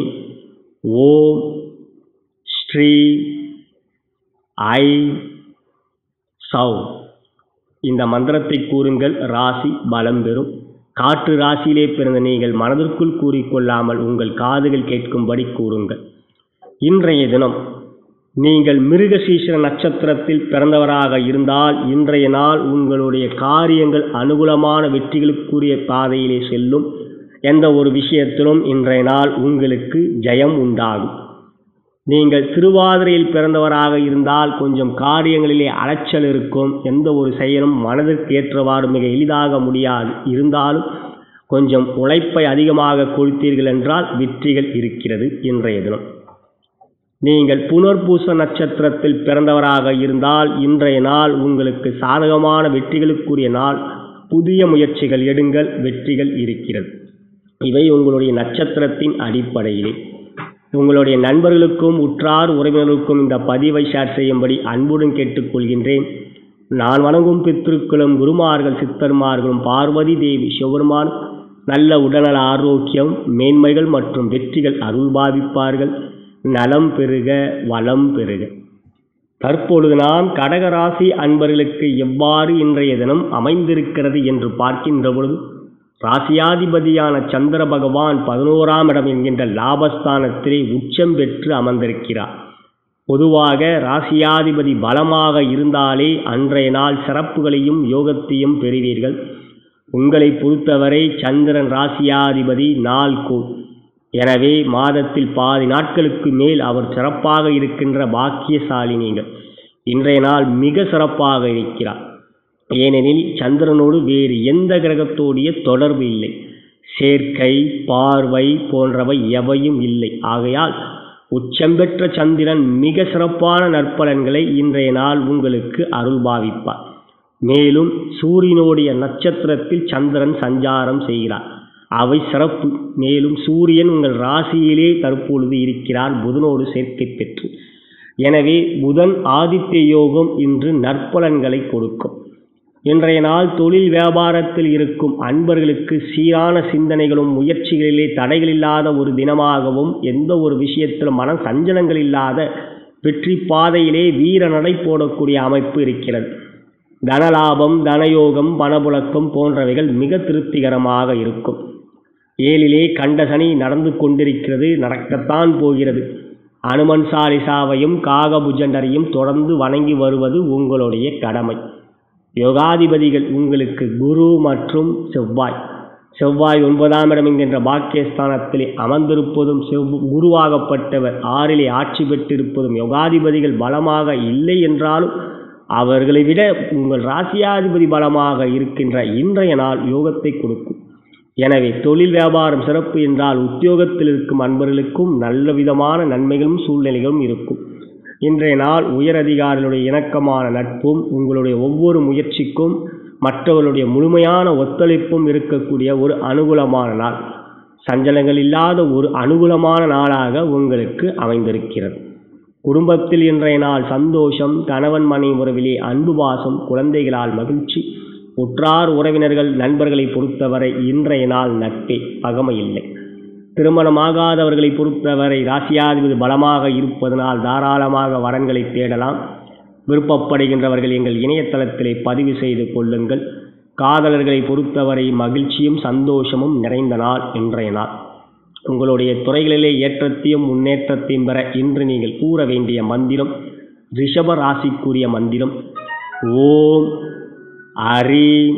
ஓம் ஸ்ரீ ஐ சௌ இந்த மந்திரத்தை கூறுங்கள் ராசி பலம் பெறும் காற்று ராசியிலே பிறந்த நீங்கள் மனதிற்குள் கூறிக்கொள்ளாமல் உங்கள் காதுகள் கேட்கும்படி கூறுங்கள் இன்றைய தினம் நீங்கள் மிருகசீஷர நட்சத்திரத்தில் பிறந்தவராக இருந்தால் இன்றைய நாள் உங்களுடைய காரியங்கள் அனுகூலமான வெற்றிகளுக்குரிய பாதையிலே செல்லும் எந்த ஒரு விஷயத்திலும் இன்றைய நாள் உங்களுக்கு ஜெயம் உண்டாகும் நீங்கள் திருவாதிரையில் பிறந்தவராக இருந்தால் கொஞ்சம் காரியங்களிலே அலைச்சல் இருக்கும் எந்த ஒரு செயலும் மனதிற்கு ஏற்றவாறு மிக எளிதாக முடியாது இருந்தாலும் கொஞ்சம் உழைப்பை அதிகமாக கொடுத்தீர்கள் என்றால் வெற்றிகள் இருக்கிறது இன்றைய தினம் நீங்கள் புனர்பூச நட்சத்திரத்தில் பிறந்தவராக இருந்தால் இன்றைய நாள் உங்களுக்கு சாதகமான வெற்றிகளுக்குரிய நாள் புதிய முயற்சிகள் எடுங்கள் வெற்றிகள் இருக்கிறது இவை உங்களுடைய நட்சத்திரத்தின் அடிப்படையிலே உங்களுடைய நண்பர்களுக்கும் உற்றார் உறவினர்களுக்கும் இந்த பதிவை ஷேர் செய்யும்படி அன்புடன் கேட்டுக்கொள்கின்றேன் நான் வணங்கும் பித்திருக்களும் குருமார்கள் சித்தர்மார்களும் பார்வதி தேவி சிவபெருமான் நல்ல உடல்நல ஆரோக்கியம் மேன்மைகள் மற்றும் வெற்றிகள் அருள் பாவிப்பார்கள் நலம் பெருக வளம் பெருக தற்பொழுது நாம் கடகராசி அன்பர்களுக்கு எவ்வாறு இன்றைய தினம் அமைந்திருக்கிறது என்று பார்க்கின்ற பொழுது ராசியாதிபதியான சந்திர பகவான் பதினோராம் இடம் என்கின்ற லாபஸ்தானத்திலே உச்சம் பெற்று அமர்ந்திருக்கிறார் பொதுவாக ராசியாதிபதி பலமாக இருந்தாலே அன்றைய நாள் சிறப்புகளையும் யோகத்தையும் பெறுவீர்கள் உங்களை பொறுத்தவரை சந்திரன் ராசியாதிபதி நாள் கோள் எனவே மாதத்தில் பாதி நாட்களுக்கு மேல் அவர் சிறப்பாக இருக்கின்ற பாக்கியசாலி நீங்கள் இன்றைய நாள் மிக சிறப்பாக இருக்கிறார் ஏனெனில் சந்திரனோடு வேறு எந்த கிரகத்தோடைய தொடர்பு இல்லை சேர்க்கை பார்வை போன்றவை எவையும் இல்லை ஆகையால் உச்சம் பெற்ற சந்திரன் மிக சிறப்பான நற்பலன்களை இன்றைய நாள் உங்களுக்கு அருள்பாவிப்பார் மேலும் சூரியனுடைய நட்சத்திரத்தில் சந்திரன் சஞ்சாரம் செய்கிறார் அவை சிறப்பு மேலும் சூரியன் உங்கள் ராசியிலே தற்பொழுது இருக்கிறார் புதனோடு சேர்க்கை பெற்று எனவே புதன் ஆதித்ய யோகம் இன்று நற்பலன்களை கொடுக்கும் இன்றைய நாள் தொழில் வியாபாரத்தில் இருக்கும் அன்பர்களுக்கு சீரான சிந்தனைகளும் முயற்சிகளிலே தடைகள் இல்லாத ஒரு தினமாகவும் எந்த ஒரு விஷயத்திலும் மன சஞ்சலங்கள் இல்லாத வெற்றி பாதையிலே வீர நடை போடக்கூடிய அமைப்பு இருக்கிறது தனலாபம் தனயோகம் பணபுழக்கம் போன்றவைகள் மிக திருப்திகரமாக இருக்கும் ஏழிலே கண்ட சனி நடந்து கொண்டிருக்கிறது நடக்கத்தான் போகிறது அனுமன் சாலிசாவையும் காகபுஜண்டரையும் தொடர்ந்து வணங்கி வருவது உங்களுடைய கடமை யோகாதிபதிகள் உங்களுக்கு குரு மற்றும் செவ்வாய் செவ்வாய் ஒன்பதாம் இடம் என்கின்ற பாக்கியஸ்தானத்திலே அமர்ந்திருப்பதும் செவ் குருவாகப்பட்டவர் ஆறிலே ஆட்சி பெற்றிருப்பதும் யோகாதிபதிகள் பலமாக இல்லை என்றாலும் அவர்களை விட உங்கள் ராசியாதிபதி பலமாக இருக்கின்ற இன்றைய நாள் யோகத்தை கொடுக்கும் எனவே தொழில் வியாபாரம் சிறப்பு என்றால் உத்தியோகத்தில் இருக்கும் அன்பர்களுக்கும் நல்ல விதமான நன்மைகளும் சூழ்நிலைகளும் இருக்கும் இன்றைய நாள் உயர் அதிகாரிகளுடைய இணக்கமான நட்பும் உங்களுடைய ஒவ்வொரு முயற்சிக்கும் மற்றவர்களுடைய முழுமையான ஒத்துழைப்பும் இருக்கக்கூடிய ஒரு அனுகூலமான நாள் சஞ்சலங்கள் இல்லாத ஒரு அனுகூலமான நாளாக உங்களுக்கு அமைந்திருக்கிறது குடும்பத்தில் இன்றைய நாள் சந்தோஷம் கணவன் மனை உறவிலே அன்பு பாசம் குழந்தைகளால் மகிழ்ச்சி உற்றார் உறவினர்கள் நண்பர்களை பொறுத்தவரை இன்றைய நாள் நட்பே பகமை இல்லை திருமணமாகாதவர்களை பொறுத்தவரை ராசியாதிபதி பலமாக இருப்பதனால் தாராளமாக வரன்களை தேடலாம் விருப்பப்படுகின்றவர்கள் எங்கள் இணையதளத்திலே பதிவு செய்து கொள்ளுங்கள் காதலர்களை பொறுத்தவரை மகிழ்ச்சியும் சந்தோஷமும் நிறைந்த நாள் இன்றைய நாள் உங்களுடைய துறைகளிலே ஏற்றத்தையும் முன்னேற்றத்தையும் பெற இன்று நீங்கள் கூற வேண்டிய மந்திரம் ரிஷப ராசிக்குரிய மந்திரம் ஓம் ஹரீம்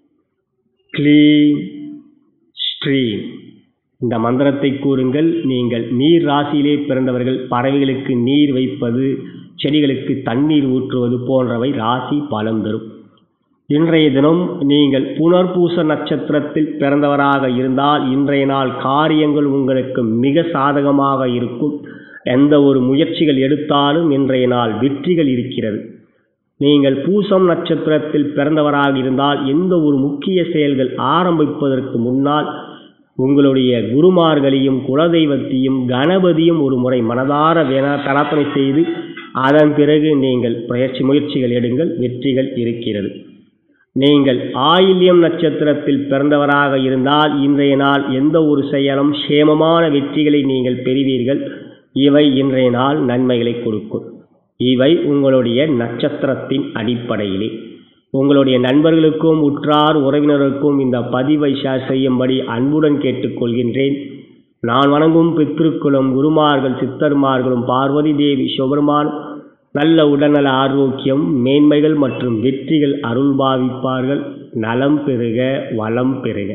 க்ளீம் ஸ்ரீம் இந்த மந்திரத்தை கூறுங்கள் நீங்கள் நீர் ராசியிலே பிறந்தவர்கள் பறவைகளுக்கு நீர் வைப்பது செடிகளுக்கு தண்ணீர் ஊற்றுவது போன்றவை ராசி பலம் தரும் இன்றைய தினம் நீங்கள் புனர்பூச நட்சத்திரத்தில் பிறந்தவராக இருந்தால் இன்றைய நாள் காரியங்கள் உங்களுக்கு மிக சாதகமாக இருக்கும் எந்த ஒரு முயற்சிகள் எடுத்தாலும் இன்றைய நாள் வெற்றிகள் இருக்கிறது நீங்கள் பூசம் நட்சத்திரத்தில் பிறந்தவராக இருந்தால் எந்த ஒரு முக்கிய செயல்கள் ஆரம்பிப்பதற்கு முன்னால் உங்களுடைய குருமார்களையும் குலதெய்வத்தையும் கணபதியும் ஒரு முறை மனதார வேண பிரார்த்தனை செய்து அதன் பிறகு நீங்கள் பயிற்சி முயற்சிகள் எடுங்கள் வெற்றிகள் இருக்கிறது நீங்கள் ஆயில்யம் நட்சத்திரத்தில் பிறந்தவராக இருந்தால் இன்றைய நாள் எந்த ஒரு செயலும் சேமமான வெற்றிகளை நீங்கள் பெறுவீர்கள் இவை இன்றைய நாள் நன்மைகளை கொடுக்கும் இவை உங்களுடைய நட்சத்திரத்தின் அடிப்படையிலே உங்களுடைய நண்பர்களுக்கும் உற்றார் உறவினருக்கும் இந்த பதிவை ஷேர் செய்யும்படி அன்புடன் கேட்டுக்கொள்கின்றேன் நான் வணங்கும் பித்ருக்குலம் குருமார்கள் சித்தர்மார்களும் பார்வதி தேவி சிவபெருமான் நல்ல உடல்நல ஆரோக்கியம் மேன்மைகள் மற்றும் வெற்றிகள் அருள் பாவிப்பார்கள் நலம் பெறுக வளம் பெறுக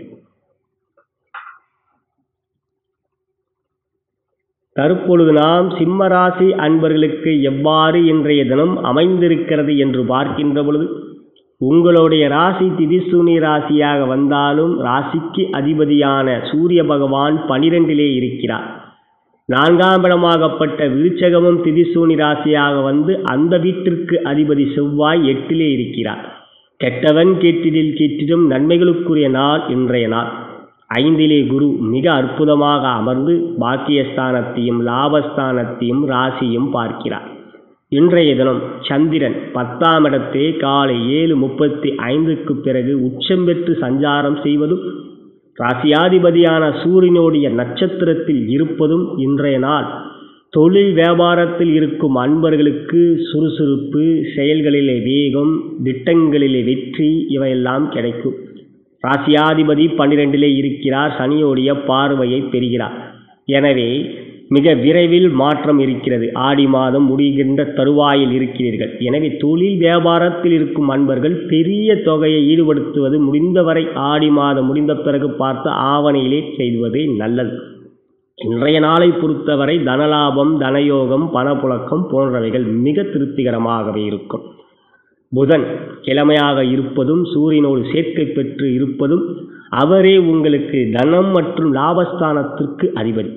தற்பொழுது நாம் சிம்மராசி அன்பர்களுக்கு எவ்வாறு இன்றைய தினம் அமைந்திருக்கிறது என்று பார்க்கின்ற பொழுது உங்களுடைய ராசி திதிசூனி ராசியாக வந்தாலும் ராசிக்கு அதிபதியான சூரிய பகவான் பனிரெண்டிலே இருக்கிறார் நான்காம் இடமாகப்பட்ட விருச்சகமும் திதிசூனி ராசியாக வந்து அந்த வீட்டிற்கு அதிபதி செவ்வாய் எட்டிலே இருக்கிறார் கெட்டவன் கேட்டிடில் கேட்டிடும் நன்மைகளுக்குரிய நாள் இன்றைய நாள் ஐந்திலே குரு மிக அற்புதமாக அமர்ந்து பாக்கியஸ்தானத்தையும் லாபஸ்தானத்தையும் ராசியும் பார்க்கிறார் இன்றைய தினம் சந்திரன் பத்தாம் இடத்தே காலை ஏழு முப்பத்தி ஐந்துக்கு பிறகு உச்சம் பெற்று சஞ்சாரம் செய்வதும் ராசியாதிபதியான சூரியனுடைய நட்சத்திரத்தில் இருப்பதும் இன்றைய நாள் தொழில் வியாபாரத்தில் இருக்கும் அன்பர்களுக்கு சுறுசுறுப்பு செயல்களிலே வேகம் திட்டங்களிலே வெற்றி இவையெல்லாம் கிடைக்கும் ராசியாதிபதி பன்னிரெண்டிலே இருக்கிறார் சனியோடைய பார்வையை பெறுகிறார் எனவே மிக விரைவில் மாற்றம் இருக்கிறது ஆடி மாதம் முடிகின்ற தருவாயில் இருக்கிறீர்கள் எனவே தொழில் வியாபாரத்தில் இருக்கும் அன்பர்கள் பெரிய தொகையை ஈடுபடுத்துவது முடிந்தவரை ஆடி மாதம் முடிந்த பிறகு பார்த்து ஆவணையிலே செய்வதே நல்லது இன்றைய நாளை பொறுத்தவரை தனலாபம் தனயோகம் பணப்புழக்கம் போன்றவைகள் மிக திருப்திகரமாகவே இருக்கும் புதன் கிழமையாக இருப்பதும் சூரியனோடு சேர்க்கை பெற்று இருப்பதும் அவரே உங்களுக்கு தனம் மற்றும் லாபஸ்தானத்திற்கு அதிபதி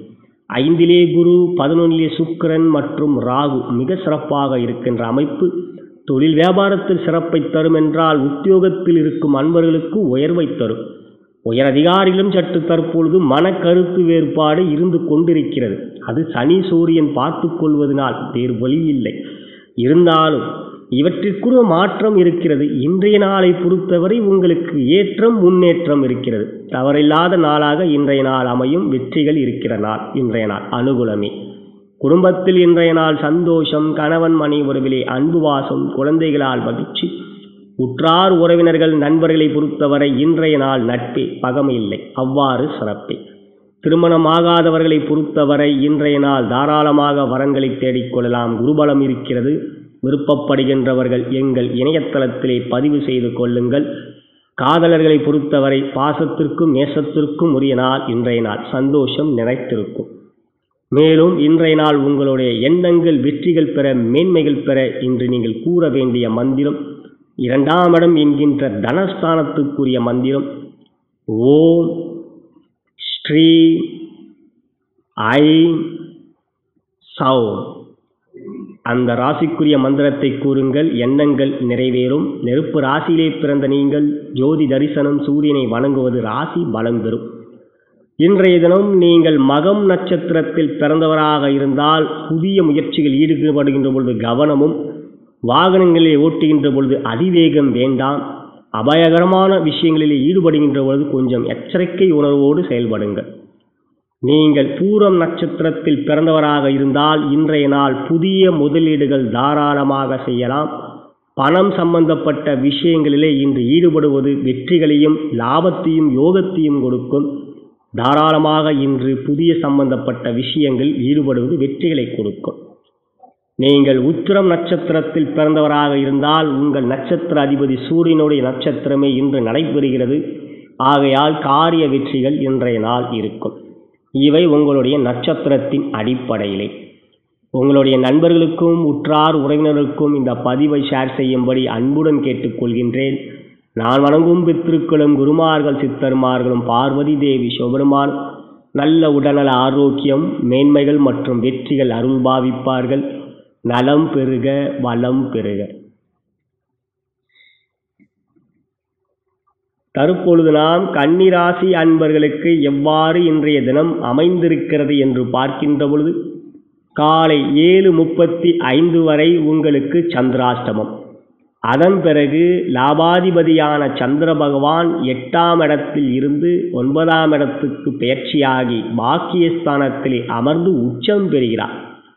ஐந்திலே குரு பதினொன்றிலே சுக்கிரன் மற்றும் ராகு மிக சிறப்பாக இருக்கின்ற அமைப்பு தொழில் வியாபாரத்தில் சிறப்பை தரும் என்றால் உத்தியோகத்தில் இருக்கும் அன்பர்களுக்கு உயர்வை தரும் உயர் அதிகாரிகளும் சற்று தற்பொழுது மனக்கருத்து வேறுபாடு இருந்து கொண்டிருக்கிறது அது சனி சூரியன் பார்த்து கொள்வதனால் வேறு வழி இல்லை இருந்தாலும் இவற்றிற்குரிய மாற்றம் இருக்கிறது இன்றைய நாளை பொறுத்தவரை உங்களுக்கு ஏற்றம் முன்னேற்றம் இருக்கிறது தவறில்லாத நாளாக இன்றைய நாள் அமையும் வெற்றிகள் இருக்கிற நாள் இன்றைய நாள் அனுகூலமே குடும்பத்தில் இன்றைய நாள் சந்தோஷம் கணவன் மணி உறவிலே அன்பு வாசம் குழந்தைகளால் மகிழ்ச்சி உற்றார் உறவினர்கள் நண்பர்களை பொறுத்தவரை இன்றைய நாள் நட்பே பகமை இல்லை அவ்வாறு சிறப்பே திருமணமாகாதவர்களை பொறுத்தவரை இன்றைய நாள் தாராளமாக வரன்களை தேடிக்கொள்ளலாம் குருபலம் இருக்கிறது விருப்பப்படுகின்றவர்கள் எங்கள் இணையதளத்திலே பதிவு செய்து கொள்ளுங்கள் காதலர்களை பொறுத்தவரை பாசத்திற்கும் நேசத்திற்கும் உரிய நாள் இன்றைய நாள் சந்தோஷம் நிறைத்திருக்கும் மேலும் இன்றைய நாள் உங்களுடைய எண்ணங்கள் வெற்றிகள் பெற மேன்மைகள் பெற இன்று நீங்கள் கூற வேண்டிய மந்திரம் இரண்டாம் இடம் என்கின்ற தனஸ்தானத்துக்குரிய மந்திரம் ஓம் ஸ்ரீ ஐ சௌ அந்த ராசிக்குரிய மந்திரத்தை கூறுங்கள் எண்ணங்கள் நிறைவேறும் நெருப்பு ராசியிலே பிறந்த நீங்கள் ஜோதி தரிசனம் சூரியனை வணங்குவது ராசி பலம் பெறும் இன்றைய தினம் நீங்கள் மகம் நட்சத்திரத்தில் பிறந்தவராக இருந்தால் புதிய முயற்சிகள் ஈடுபடுகின்ற பொழுது கவனமும் வாகனங்களை ஓட்டுகின்ற பொழுது அதிவேகம் வேண்டாம் அபாயகரமான விஷயங்களில் ஈடுபடுகின்ற பொழுது கொஞ்சம் எச்சரிக்கை உணர்வோடு செயல்படுங்கள் நீங்கள் பூரம் நட்சத்திரத்தில் பிறந்தவராக இருந்தால் இன்றைய நாள் புதிய முதலீடுகள் தாராளமாக செய்யலாம் பணம் சம்பந்தப்பட்ட விஷயங்களிலே இன்று ஈடுபடுவது வெற்றிகளையும் லாபத்தையும் யோகத்தையும் கொடுக்கும் தாராளமாக இன்று புதிய சம்பந்தப்பட்ட விஷயங்கள் ஈடுபடுவது வெற்றிகளை கொடுக்கும் நீங்கள் உத்திரம் நட்சத்திரத்தில் பிறந்தவராக இருந்தால் உங்கள் நட்சத்திர அதிபதி சூரியனுடைய நட்சத்திரமே இன்று நடைபெறுகிறது ஆகையால் காரிய வெற்றிகள் இன்றைய நாள் இருக்கும் இவை உங்களுடைய நட்சத்திரத்தின் அடிப்படையிலே உங்களுடைய நண்பர்களுக்கும் உற்றார் உறவினருக்கும் இந்த பதிவை ஷேர் செய்யும்படி அன்புடன் கேட்டுக்கொள்கின்றேன் நான் வணங்கும் பித்திருக்களும் குருமார்கள் சித்தர்மார்களும் பார்வதி தேவி சிவபெருமான் நல்ல உடல்நல ஆரோக்கியம் மேன்மைகள் மற்றும் வெற்றிகள் அருள் பாவிப்பார்கள் நலம் பெருக வளம் பெருக தற்பொழுது நாம் கன்னிராசி அன்பர்களுக்கு எவ்வாறு இன்றைய தினம் அமைந்திருக்கிறது என்று பார்க்கின்ற பொழுது காலை ஏழு முப்பத்தி ஐந்து வரை உங்களுக்கு சந்திராஷ்டமம் அதன் பிறகு லாபாதிபதியான சந்திர பகவான் எட்டாம் இடத்தில் இருந்து ஒன்பதாம் இடத்துக்கு பெயர்ச்சியாகி பாக்கியஸ்தானத்திலே அமர்ந்து உச்சம் பெறுகிறார்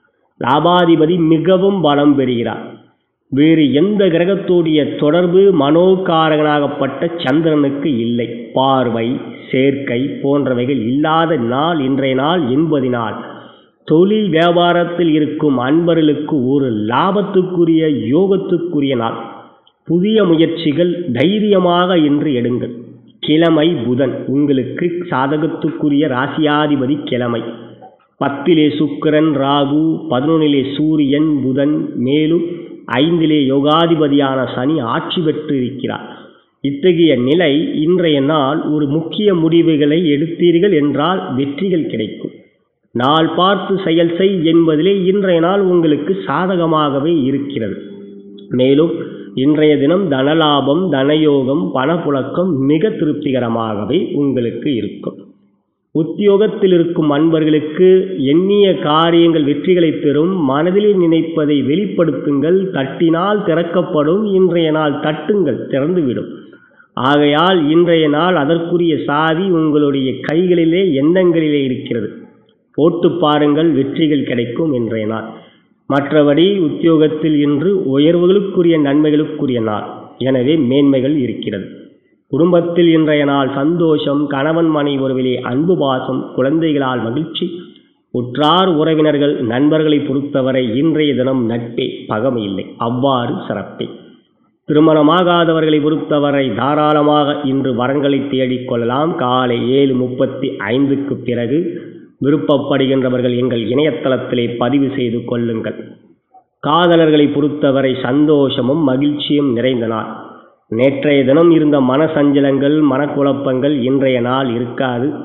லாபாதிபதி மிகவும் பலம் பெறுகிறார் வேறு எந்த கிரகத்துடைய தொடர்பு மனோகாரகனாகப்பட்ட சந்திரனுக்கு இல்லை பார்வை சேர்க்கை போன்றவைகள் இல்லாத நாள் இன்றைய நாள் என்பதினால் தொழில் வியாபாரத்தில் இருக்கும் அன்பர்களுக்கு ஒரு லாபத்துக்குரிய யோகத்துக்குரிய நாள் புதிய முயற்சிகள் தைரியமாக இன்று எடுங்கள் கிழமை புதன் உங்களுக்கு சாதகத்துக்குரிய ராசியாதிபதி கிழமை பத்திலே சுக்கிரன் ராகு பதினொன்னிலே சூரியன் புதன் மேலும் ஐந்திலே யோகாதிபதியான சனி ஆட்சி பெற்று இருக்கிறார் இத்தகைய நிலை இன்றைய நாள் ஒரு முக்கிய முடிவுகளை எடுத்தீர்கள் என்றால் வெற்றிகள் கிடைக்கும் நாள் பார்த்து செயல் செய் என்பதிலே இன்றைய நாள் உங்களுக்கு சாதகமாகவே இருக்கிறது மேலும் இன்றைய தினம் தனலாபம் தனயோகம் பணப்புழக்கம் மிக திருப்திகரமாகவே உங்களுக்கு இருக்கும் உத்தியோகத்தில் இருக்கும் அன்பர்களுக்கு எண்ணிய காரியங்கள் வெற்றிகளை பெறும் மனதில் நினைப்பதை வெளிப்படுத்துங்கள் தட்டினால் திறக்கப்படும் இன்றைய நாள் தட்டுங்கள் திறந்துவிடும் ஆகையால் இன்றைய நாள் அதற்குரிய சாவி உங்களுடைய கைகளிலே எண்ணங்களிலே இருக்கிறது போட்டு பாருங்கள் வெற்றிகள் கிடைக்கும் இன்றைய நாள் மற்றபடி உத்தியோகத்தில் இன்று உயர்வுகளுக்குரிய நன்மைகளுக்குரிய நாள் எனவே மேன்மைகள் இருக்கிறது குடும்பத்தில் இன்றைய நாள் சந்தோஷம் கணவன் மனை உறவிலே அன்பு பாசம் குழந்தைகளால் மகிழ்ச்சி உற்றார் உறவினர்கள் நண்பர்களை பொறுத்தவரை இன்றைய தினம் நட்பே பகமை இல்லை அவ்வாறு சிறப்பே திருமணமாகாதவர்களை பொறுத்தவரை தாராளமாக இன்று வரங்களை தேடிக்கொள்ளலாம் காலை ஏழு முப்பத்தி ஐந்துக்கு பிறகு விருப்பப்படுகின்றவர்கள் எங்கள் இணையதளத்திலே பதிவு செய்து கொள்ளுங்கள் காதலர்களை பொறுத்தவரை சந்தோஷமும் மகிழ்ச்சியும் நிறைந்த நாள் நேற்றைய தினம் இருந்த மனசஞ்சலங்கள் மனக்குழப்பங்கள் இன்றைய நாள் இருக்காது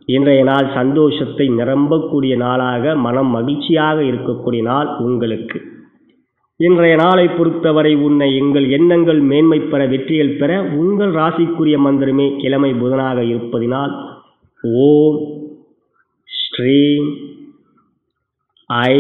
இன்றைய நாள் சந்தோஷத்தை நிரம்பக்கூடிய நாளாக மனம் மகிழ்ச்சியாக இருக்கக்கூடிய நாள் உங்களுக்கு இன்றைய நாளை பொறுத்தவரை உன்னை எங்கள் எண்ணங்கள் மேன்மை பெற வெற்றிகள் பெற உங்கள் ராசிக்குரிய மந்திரமே கிழமை புதனாக இருப்பதினால் ஓம் ஸ்ரீம் ஐ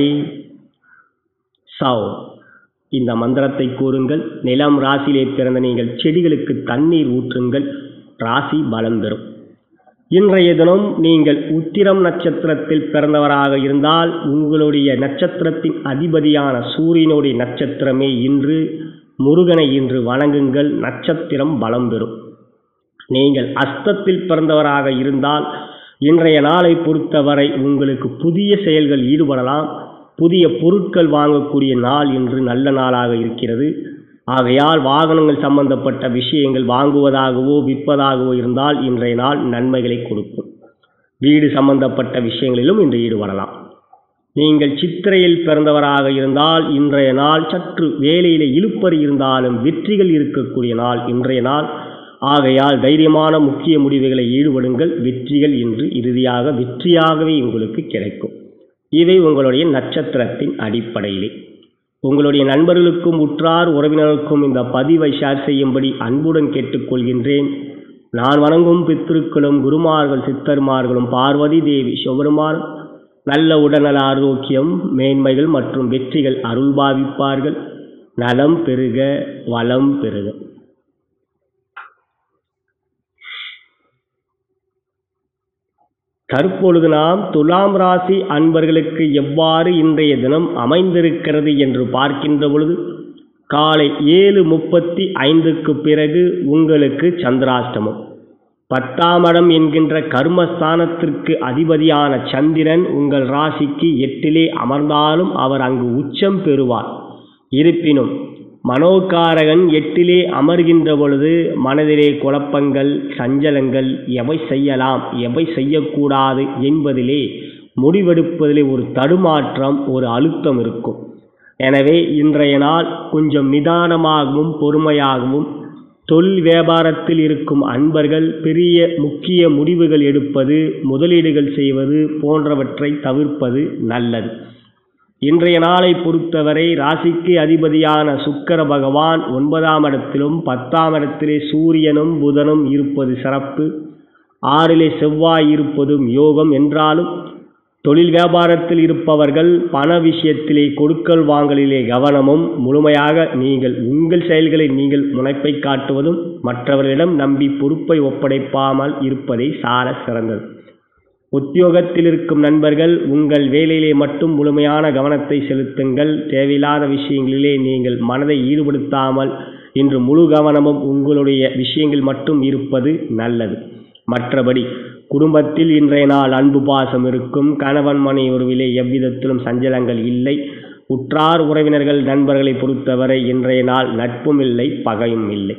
சவ் இந்த மந்திரத்தை கூறுங்கள் நிலம் ராசியிலே பிறந்த நீங்கள் செடிகளுக்கு தண்ணீர் ஊற்றுங்கள் ராசி பலம் பெறும் இன்றைய தினம் நீங்கள் உத்திரம் நட்சத்திரத்தில் பிறந்தவராக இருந்தால் உங்களுடைய நட்சத்திரத்தின் அதிபதியான சூரியனுடைய நட்சத்திரமே இன்று முருகனை இன்று வணங்குங்கள் நட்சத்திரம் பலம் பெறும் நீங்கள் அஸ்தத்தில் பிறந்தவராக இருந்தால் இன்றைய நாளை பொறுத்தவரை உங்களுக்கு புதிய செயல்கள் ஈடுபடலாம் புதிய பொருட்கள் வாங்கக்கூடிய நாள் இன்று நல்ல நாளாக இருக்கிறது ஆகையால் வாகனங்கள் சம்பந்தப்பட்ட விஷயங்கள் வாங்குவதாகவோ விற்பதாகவோ இருந்தால் இன்றைய நாள் நன்மைகளை கொடுக்கும் வீடு சம்பந்தப்பட்ட விஷயங்களிலும் இன்று ஈடுபடலாம் நீங்கள் சித்திரையில் பிறந்தவராக இருந்தால் இன்றைய நாள் சற்று வேலையிலே இழுப்பறி இருந்தாலும் வெற்றிகள் இருக்கக்கூடிய நாள் இன்றைய நாள் ஆகையால் தைரியமான முக்கிய முடிவுகளை ஈடுபடுங்கள் வெற்றிகள் இன்று இறுதியாக வெற்றியாகவே உங்களுக்கு கிடைக்கும் இவை உங்களுடைய நட்சத்திரத்தின் அடிப்படையிலே உங்களுடைய நண்பர்களுக்கும் உற்றார் உறவினர்களுக்கும் இந்த பதிவை ஷேர் செய்யும்படி அன்புடன் கேட்டுக்கொள்கின்றேன் நான் வணங்கும் பித்திருக்களும் குருமார்கள் சித்தர்மார்களும் பார்வதி தேவி சிவபெருமான் நல்ல உடல்நல ஆரோக்கியம் மேன்மைகள் மற்றும் வெற்றிகள் அருள் பாவிப்பார்கள் நலம் பெருக வளம் பெருக தற்பொழுது நாம் துலாம் ராசி அன்பர்களுக்கு எவ்வாறு இன்றைய தினம் அமைந்திருக்கிறது என்று பார்க்கின்ற பொழுது காலை ஏழு முப்பத்தி ஐந்துக்கு பிறகு உங்களுக்கு சந்திராஷ்டமம் பத்தாம் இடம் என்கின்ற கர்மஸ்தானத்திற்கு அதிபதியான சந்திரன் உங்கள் ராசிக்கு எட்டிலே அமர்ந்தாலும் அவர் அங்கு உச்சம் பெறுவார் இருப்பினும் மனோகாரகன் எட்டிலே அமர்கின்ற பொழுது மனதிலே குழப்பங்கள் சஞ்சலங்கள் எவை செய்யலாம் எவை செய்யக்கூடாது என்பதிலே முடிவெடுப்பதிலே ஒரு தடுமாற்றம் ஒரு அழுத்தம் இருக்கும் எனவே இன்றைய நாள் கொஞ்சம் நிதானமாகவும் பொறுமையாகவும் தொழில் வியாபாரத்தில் இருக்கும் அன்பர்கள் பெரிய முக்கிய முடிவுகள் எடுப்பது முதலீடுகள் செய்வது போன்றவற்றை தவிர்ப்பது நல்லது இன்றைய நாளை பொறுத்தவரை ராசிக்கு அதிபதியான சுக்கர பகவான் ஒன்பதாம் இடத்திலும் பத்தாம் இடத்திலே சூரியனும் புதனும் இருப்பது சிறப்பு ஆறிலே செவ்வாய் இருப்பதும் யோகம் என்றாலும் தொழில் வியாபாரத்தில் இருப்பவர்கள் பண விஷயத்திலே கொடுக்கல் வாங்கலிலே கவனமும் முழுமையாக நீங்கள் உங்கள் செயல்களை நீங்கள் முனைப்பை காட்டுவதும் மற்றவர்களிடம் நம்பி பொறுப்பை ஒப்படைப்பாமல் இருப்பதை சால சிறந்தது உத்தியோகத்தில் இருக்கும் நண்பர்கள் உங்கள் வேலையிலே மட்டும் முழுமையான கவனத்தை செலுத்துங்கள் தேவையில்லாத விஷயங்களிலே நீங்கள் மனதை ஈடுபடுத்தாமல் இன்று முழு கவனமும் உங்களுடைய விஷயங்கள் மட்டும் இருப்பது நல்லது மற்றபடி குடும்பத்தில் இன்றைய நாள் அன்பு பாசம் இருக்கும் கணவன் மனை உறவிலே எவ்விதத்திலும் சஞ்சலங்கள் இல்லை உற்றார் உறவினர்கள் நண்பர்களை பொறுத்தவரை இன்றைய நாள் நட்பும் இல்லை பகையும் இல்லை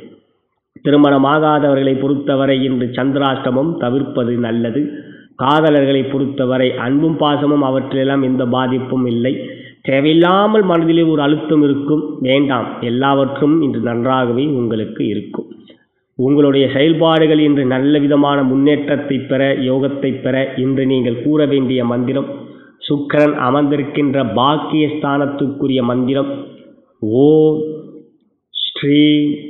திருமணமாகாதவர்களை பொறுத்தவரை இன்று சந்திராஷ்டமம் தவிர்ப்பது நல்லது காதலர்களை பொறுத்தவரை அன்பும் பாசமும் அவற்றிலெல்லாம் எந்த பாதிப்பும் இல்லை தேவையில்லாமல் மனதிலே ஒரு அழுத்தம் இருக்கும் வேண்டாம் எல்லாவற்றும் இன்று நன்றாகவே உங்களுக்கு இருக்கும் உங்களுடைய செயல்பாடுகள் இன்று நல்ல விதமான முன்னேற்றத்தை பெற யோகத்தை பெற இன்று நீங்கள் கூற வேண்டிய மந்திரம் சுக்கரன் அமர்ந்திருக்கின்ற பாக்கிய ஸ்தானத்துக்குரிய மந்திரம் ஓம் ஸ்ரீ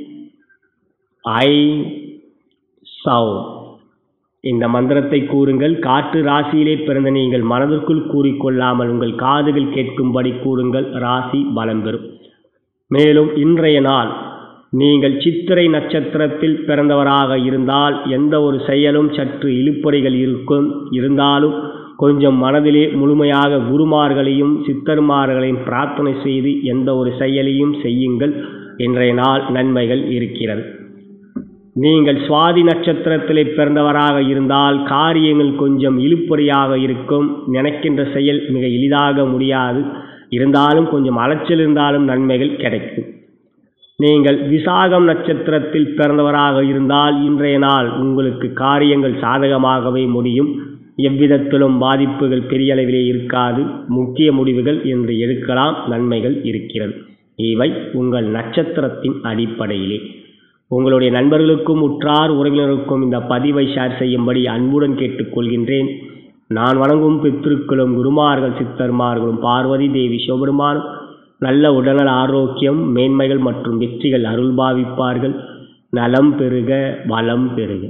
ஐ சவ் இந்த மந்திரத்தை கூறுங்கள் காற்று ராசியிலே பிறந்த நீங்கள் மனதிற்குள் கூறிக்கொள்ளாமல் உங்கள் காதுகள் கேட்கும்படி கூறுங்கள் ராசி பலம் பெறும் மேலும் இன்றைய நாள் நீங்கள் சித்திரை நட்சத்திரத்தில் பிறந்தவராக இருந்தால் எந்த ஒரு செயலும் சற்று இழுப்பறைகள் இருக்கும் இருந்தாலும் கொஞ்சம் மனதிலே முழுமையாக குருமார்களையும் சித்தர்மார்களையும் பிரார்த்தனை செய்து எந்த ஒரு செயலையும் செய்யுங்கள் இன்றைய நாள் நன்மைகள் இருக்கிறது நீங்கள் சுவாதி நட்சத்திரத்திலே பிறந்தவராக இருந்தால் காரியங்கள் கொஞ்சம் இழுப்பறியாக இருக்கும் நினைக்கின்ற செயல் மிக எளிதாக முடியாது இருந்தாலும் கொஞ்சம் அலைச்சல் இருந்தாலும் நன்மைகள் கிடைக்கும் நீங்கள் விசாகம் நட்சத்திரத்தில் பிறந்தவராக இருந்தால் இன்றைய நாள் உங்களுக்கு காரியங்கள் சாதகமாகவே முடியும் எவ்விதத்திலும் பாதிப்புகள் பெரிய அளவிலே இருக்காது முக்கிய முடிவுகள் என்று எடுக்கலாம் நன்மைகள் இருக்கிறது இவை உங்கள் நட்சத்திரத்தின் அடிப்படையிலே உங்களுடைய நண்பர்களுக்கும் உற்றார் உறவினருக்கும் இந்த பதிவை ஷேர் செய்யும்படி அன்புடன் கேட்டுக்கொள்கின்றேன் நான் வணங்கும் பித்திருக்களும் குருமார்கள் சித்தர்மார்களும் பார்வதி தேவி சிவபெருமானும் நல்ல உடல்நல ஆரோக்கியம் மேன்மைகள் மற்றும் வெற்றிகள் அருள் பாவிப்பார்கள் நலம் பெருக வளம் பெருக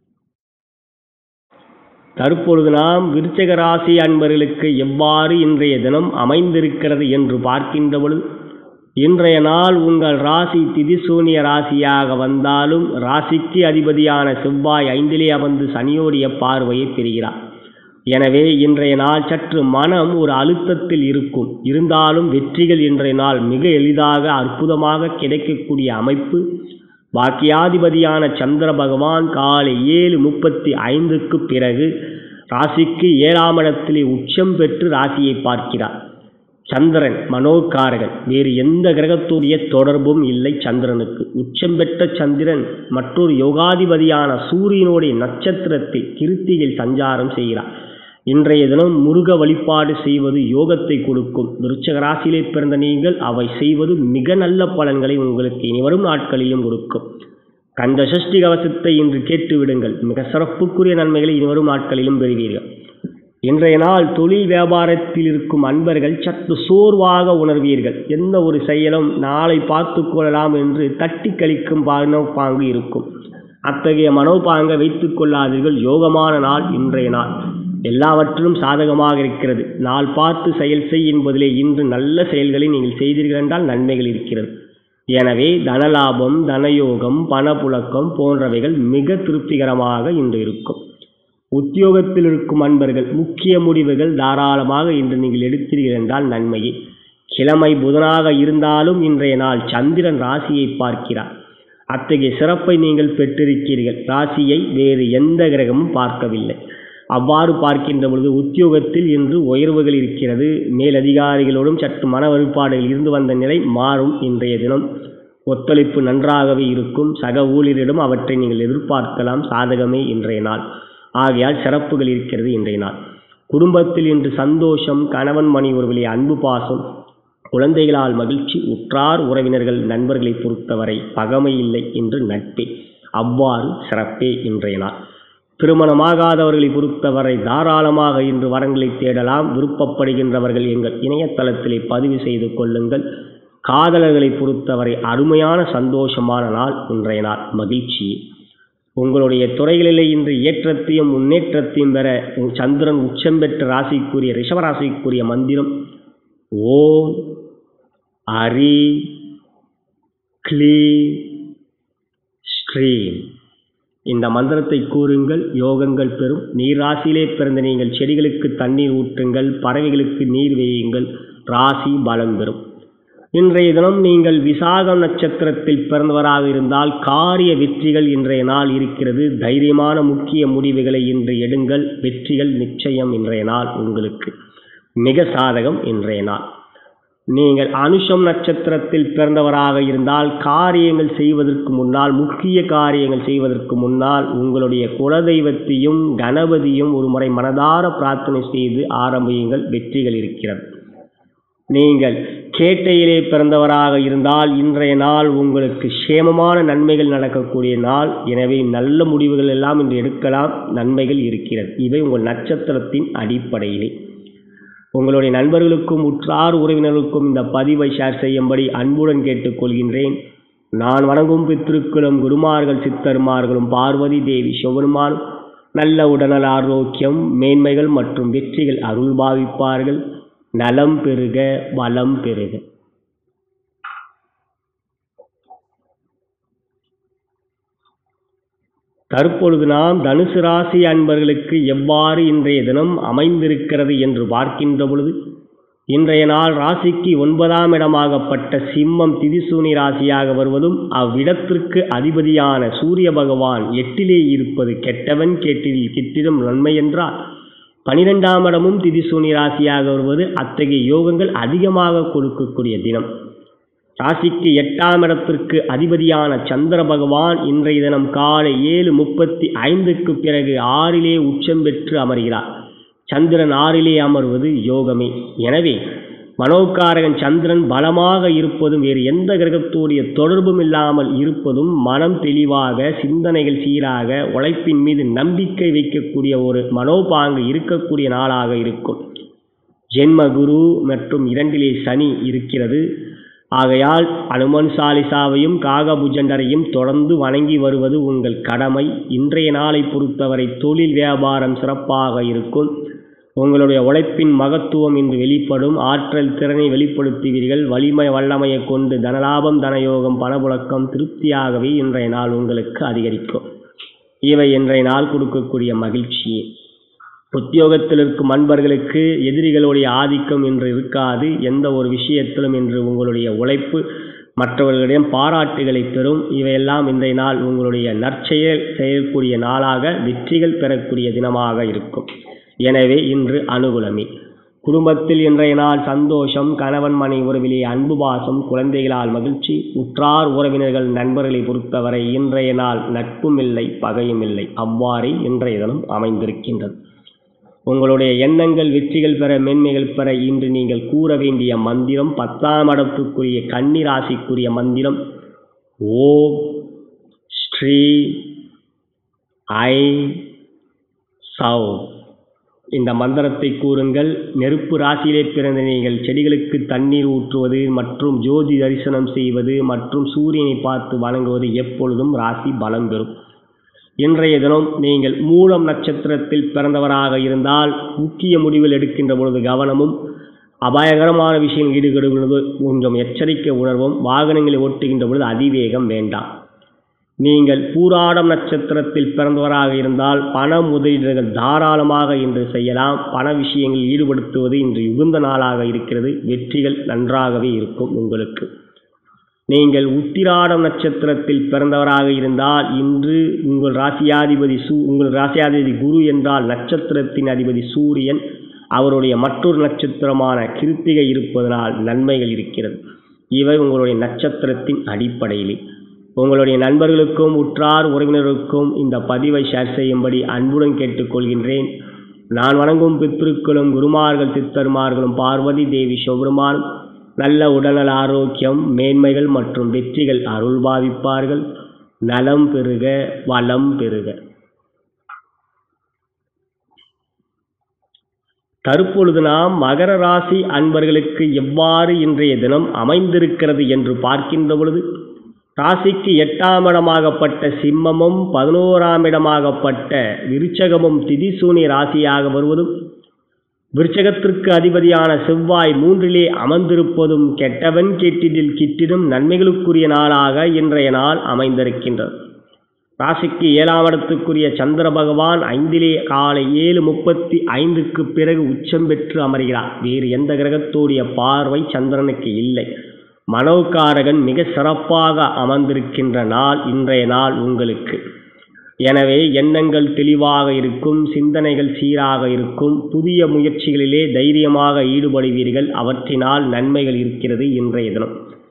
தற்பொழுது நாம் விருச்சக ராசி அன்பர்களுக்கு எவ்வாறு இன்றைய தினம் அமைந்திருக்கிறது என்று பார்க்கின்ற பொழுது இன்றைய நாள் உங்கள் ராசி திதிசூனிய ராசியாக வந்தாலும் ராசிக்கு அதிபதியான செவ்வாய் ஐந்திலே அமர்ந்து சனியோடைய பார்வையை பெறுகிறார் எனவே இன்றைய நாள் சற்று மனம் ஒரு அழுத்தத்தில் இருக்கும் இருந்தாலும் வெற்றிகள் இன்றைய நாள் மிக எளிதாக அற்புதமாக கிடைக்கக்கூடிய அமைப்பு பாக்கியாதிபதியான சந்திர பகவான் காலை ஏழு முப்பத்தி ஐந்துக்கு பிறகு ராசிக்கு ஏழாம் இடத்திலே உச்சம் பெற்று ராசியை பார்க்கிறார் சந்திரன் மனோகாரகன் வேறு எந்த கிரகத்துடைய தொடர்பும் இல்லை சந்திரனுக்கு உச்சம் பெற்ற சந்திரன் மற்றொரு யோகாதிபதியான சூரியனுடைய நட்சத்திரத்தில் கிருத்தியில் சஞ்சாரம் செய்கிறார் இன்றைய தினம் முருக வழிபாடு செய்வது யோகத்தை கொடுக்கும் விருச்சக ராசியிலே பிறந்த நீங்கள் அவை செய்வது மிக நல்ல பலன்களை உங்களுக்கு இனிவரும் நாட்களிலும் கொடுக்கும் கந்த சஷ்டி கவசத்தை இன்று கேட்டு விடுங்கள் மிக சிறப்புக்குரிய நன்மைகளை இனிவரும் நாட்களிலும் பெறுவீர்கள் இன்றைய நாள் தொழில் வியாபாரத்தில் இருக்கும் அன்பர்கள் சற்று சோர்வாக உணர்வீர்கள் எந்த ஒரு செயலும் நாளை பார்த்து கொள்ளலாம் என்று தட்டி கழிக்கும் மனோபாங்கு இருக்கும் அத்தகைய மனோபாங்கை வைத்துக் கொள்ளாதீர்கள் யோகமான நாள் இன்றைய நாள் எல்லாவற்றிலும் சாதகமாக இருக்கிறது நாள் பார்த்து செயல் செய் என்பதிலே இன்று நல்ல செயல்களை நீங்கள் செய்தீர்கள் என்றால் நன்மைகள் இருக்கிறது எனவே தனலாபம் தனயோகம் பணப்புழக்கம் போன்றவைகள் மிக திருப்திகரமாக இன்று இருக்கும் உத்தியோகத்தில் இருக்கும் அன்பர்கள் முக்கிய முடிவுகள் தாராளமாக இன்று நீங்கள் எடுத்தீர்கள் என்றால் நன்மையே கிழமை புதனாக இருந்தாலும் இன்றைய நாள் சந்திரன் ராசியை பார்க்கிறார் அத்தகைய சிறப்பை நீங்கள் பெற்றிருக்கிறீர்கள் ராசியை வேறு எந்த கிரகமும் பார்க்கவில்லை அவ்வாறு பார்க்கின்ற பொழுது உத்தியோகத்தில் இன்று உயர்வுகள் இருக்கிறது மேலதிகாரிகளோடும் சற்று மன வழிபாடுகள் இருந்து வந்த நிலை மாறும் இன்றைய தினம் ஒத்துழைப்பு நன்றாகவே இருக்கும் சக ஊழியரிடம் அவற்றை நீங்கள் எதிர்பார்க்கலாம் சாதகமே இன்றைய நாள் ஆகையால் சிறப்புகள் இருக்கிறது இன்றைய நாள் குடும்பத்தில் இன்று சந்தோஷம் கணவன் மணி உறவிலே அன்பு பாசம் குழந்தைகளால் மகிழ்ச்சி உற்றார் உறவினர்கள் நண்பர்களை பொறுத்தவரை பகமை இல்லை என்று நட்பே அவ்வாறு சிறப்பே இன்றைய நாள் திருமணமாகாதவர்களை பொறுத்தவரை தாராளமாக இன்று வரங்களை தேடலாம் விருப்பப்படுகின்றவர்கள் எங்கள் இணையதளத்திலே பதிவு செய்து கொள்ளுங்கள் காதலர்களை பொறுத்தவரை அருமையான சந்தோஷமான நாள் இன்றைய நாள் மகிழ்ச்சி உங்களுடைய துறைகளிலே இன்று ஏற்றத்தையும் முன்னேற்றத்தையும் பெற சந்திரன் உச்சம் பெற்ற ராசிக்குரிய ரிஷபராசிக்குரிய மந்திரம் ஓம் ஹரி க்ளீ ஸ்ரீம் இந்த மந்திரத்தை கூறுங்கள் யோகங்கள் பெறும் நீர் ராசியிலே பிறந்த நீங்கள் செடிகளுக்கு தண்ணீர் ஊற்றுங்கள் பறவைகளுக்கு நீர் வேயுங்கள் ராசி பலம் பெறும் இன்றைய தினம் நீங்கள் விசாகம் நட்சத்திரத்தில் பிறந்தவராக இருந்தால் காரிய வெற்றிகள் இன்றைய நாள் இருக்கிறது தைரியமான முக்கிய முடிவுகளை இன்று எடுங்கள் வெற்றிகள் நிச்சயம் இன்றைய நாள் உங்களுக்கு மிக சாதகம் இன்றைய நாள் நீங்கள் அனுஷம் நட்சத்திரத்தில் பிறந்தவராக இருந்தால் காரியங்கள் செய்வதற்கு முன்னால் முக்கிய காரியங்கள் செய்வதற்கு முன்னால் உங்களுடைய குலதெய்வத்தையும் கணபதியும் ஒரு முறை மனதார பிரார்த்தனை செய்து ஆரம்பியுங்கள் வெற்றிகள் இருக்கிறது நீங்கள் கேட்டையிலே பிறந்தவராக இருந்தால் இன்றைய நாள் உங்களுக்கு சேமமான நன்மைகள் நடக்கக்கூடிய நாள் எனவே நல்ல முடிவுகள் எல்லாம் இன்று எடுக்கலாம் நன்மைகள் இருக்கிறது இவை உங்கள் நட்சத்திரத்தின் அடிப்படையிலே உங்களுடைய நண்பர்களுக்கும் உற்றார் உறவினர்களுக்கும் இந்த பதிவை ஷேர் செய்யும்படி அன்புடன் கேட்டுக்கொள்கின்றேன் நான் வணங்கும் பித்திருக்களும் குருமார்கள் சித்தர்மார்களும் பார்வதி தேவி சிவபெருமானும் நல்ல உடல்நல ஆரோக்கியம் மேன்மைகள் மற்றும் வெற்றிகள் அருள் பாவிப்பார்கள் நலம் பெருக வளம் பெருக தற்பொழுது நாம் தனுசு ராசி அன்பர்களுக்கு எவ்வாறு இன்றைய தினம் அமைந்திருக்கிறது என்று பார்க்கின்ற பொழுது இன்றைய நாள் ராசிக்கு ஒன்பதாம் இடமாகப்பட்ட சிம்மம் திதிசூனி ராசியாக வருவதும் அவ்விடத்திற்கு அதிபதியான சூரிய பகவான் எட்டிலே இருப்பது கெட்டவன் கேட்டில் கிட்டிடும் நன்மை என்றால் பனிரெண்டாம் இடமும் திதிசூனி ராசியாக வருவது அத்தகைய யோகங்கள் அதிகமாக கொடுக்கக்கூடிய தினம் ராசிக்கு எட்டாம் இடத்திற்கு அதிபதியான சந்திர பகவான் இன்றைய தினம் காலை ஏழு முப்பத்தி ஐந்துக்கு பிறகு ஆறிலே உச்சம் பெற்று அமர்கிறார் சந்திரன் ஆறிலே அமர்வது யோகமே எனவே மனோகாரகன் சந்திரன் பலமாக இருப்பதும் வேறு எந்த கிரகத்தோடைய தொடர்பும் இல்லாமல் இருப்பதும் மனம் தெளிவாக சிந்தனைகள் சீராக உழைப்பின் மீது நம்பிக்கை வைக்கக்கூடிய ஒரு மனோபாங்கு இருக்கக்கூடிய நாளாக இருக்கும் ஜென்ம குரு மற்றும் இரண்டிலே சனி இருக்கிறது ஆகையால் அனுமன் சாலிசாவையும் காகபுஜண்டரையும் தொடர்ந்து வணங்கி வருவது உங்கள் கடமை இன்றைய நாளை பொறுத்தவரை தொழில் வியாபாரம் சிறப்பாக இருக்கும் உங்களுடைய உழைப்பின் மகத்துவம் இன்று வெளிப்படும் ஆற்றல் திறனை வெளிப்படுத்துவீர்கள் வலிமை வல்லமையை கொண்டு தனலாபம் தனயோகம் பணப்புழக்கம் திருப்தியாகவே இன்றைய நாள் உங்களுக்கு அதிகரிக்கும் இவை இன்றைய நாள் கொடுக்கக்கூடிய மகிழ்ச்சியே உத்தியோகத்தில் இருக்கும் அன்பர்களுக்கு எதிரிகளுடைய ஆதிக்கம் இன்று இருக்காது எந்த ஒரு விஷயத்திலும் இன்று உங்களுடைய உழைப்பு மற்றவர்களிடம் பாராட்டுகளை பெறும் இவையெல்லாம் இன்றைய நாள் உங்களுடைய நற்செயல் செய்யக்கூடிய நாளாக வெற்றிகள் பெறக்கூடிய தினமாக இருக்கும் எனவே இன்று அனுகூலமே குடும்பத்தில் இன்றைய நாள் சந்தோஷம் கணவன் மனை உறவிலே அன்பு பாசம் குழந்தைகளால் மகிழ்ச்சி உற்றார் உறவினர்கள் நண்பர்களை பொறுத்தவரை இன்றைய நாள் நட்பும் இல்லை பகையும் இல்லை அவ்வாறே இன்றைய தினம் அமைந்திருக்கின்றது உங்களுடைய எண்ணங்கள் வெற்றிகள் பெற மேன்மைகள் பெற இன்று நீங்கள் கூற வேண்டிய மந்திரம் பத்தாம் இடத்துக்குரிய கன்னி ராசிக்குரிய மந்திரம் ஓம் ஸ்ரீ ஐ சவ் இந்த மந்திரத்தை கூறுங்கள் நெருப்பு ராசியிலே பிறந்த நீங்கள் செடிகளுக்கு தண்ணீர் ஊற்றுவது மற்றும் ஜோதி தரிசனம் செய்வது மற்றும் சூரியனை பார்த்து வணங்குவது எப்பொழுதும் ராசி பலம் பெறும் இன்றைய தினம் நீங்கள் மூலம் நட்சத்திரத்தில் பிறந்தவராக இருந்தால் முக்கிய முடிவில் எடுக்கின்ற பொழுது கவனமும் அபாயகரமான விஷயம் ஈடுபடுவது கொஞ்சம் எச்சரிக்கை உணர்வும் வாகனங்களை ஓட்டுகின்ற பொழுது அதிவேகம் வேண்டாம் நீங்கள் பூராடம் நட்சத்திரத்தில் பிறந்தவராக இருந்தால் பண முதலீடுகள் தாராளமாக இன்று செய்யலாம் பண விஷயங்களில் ஈடுபடுத்துவது இன்று உகுந்த நாளாக இருக்கிறது வெற்றிகள் நன்றாகவே இருக்கும் உங்களுக்கு நீங்கள் உத்திராடம் நட்சத்திரத்தில் பிறந்தவராக இருந்தால் இன்று உங்கள் ராசியாதிபதி சூ உங்கள் ராசியாதிபதி குரு என்றால் நட்சத்திரத்தின் அதிபதி சூரியன் அவருடைய மற்றொரு நட்சத்திரமான கிருத்திகை இருப்பதனால் நன்மைகள் இருக்கிறது இவை உங்களுடைய நட்சத்திரத்தின் அடிப்படையிலே உங்களுடைய நண்பர்களுக்கும் உற்றார் உறவினருக்கும் இந்த பதிவை ஷேர் செய்யும்படி அன்புடன் கேட்டுக்கொள்கின்றேன் நான் வணங்கும் பித்ருக்களும் குருமார்கள் சித்தர்மார்களும் பார்வதி தேவி சிவபெருமான் நல்ல உடல்நல ஆரோக்கியம் மேன்மைகள் மற்றும் வெற்றிகள் அருள் பாவிப்பார்கள் நலம் பெறுக வளம் பெறுக தற்பொழுது நாம் மகர ராசி அன்பர்களுக்கு எவ்வாறு இன்றைய தினம் அமைந்திருக்கிறது என்று பார்க்கின்ற பொழுது ராசிக்கு எட்டாம் இடமாகப்பட்ட சிம்மமும் பதினோராம் இடமாகப்பட்ட விருச்சகமும் திதிசூனி ராசியாக வருவதும் விருச்சகத்திற்கு அதிபதியான செவ்வாய் மூன்றிலே அமர்ந்திருப்பதும் கெட்டவன் கெட்டிடில் கிட்டிடும் நன்மைகளுக்குரிய நாளாக இன்றைய நாள் அமைந்திருக்கின்றது ராசிக்கு ஏழாம் இடத்துக்குரிய சந்திர பகவான் ஐந்திலே காலை ஏழு முப்பத்தி ஐந்துக்கு பிறகு உச்சம் பெற்று அமர்கிறார் வேறு எந்த கிரகத்தோடைய பார்வை சந்திரனுக்கு இல்லை மனோகாரகன் மிக சிறப்பாக அமர்ந்திருக்கின்ற நாள் இன்றைய நாள் உங்களுக்கு எனவே எண்ணங்கள் தெளிவாக இருக்கும் சிந்தனைகள் சீராக இருக்கும் புதிய முயற்சிகளிலே தைரியமாக ஈடுபடுவீர்கள் அவற்றினால் நன்மைகள் இருக்கிறது இன்றைய தினம்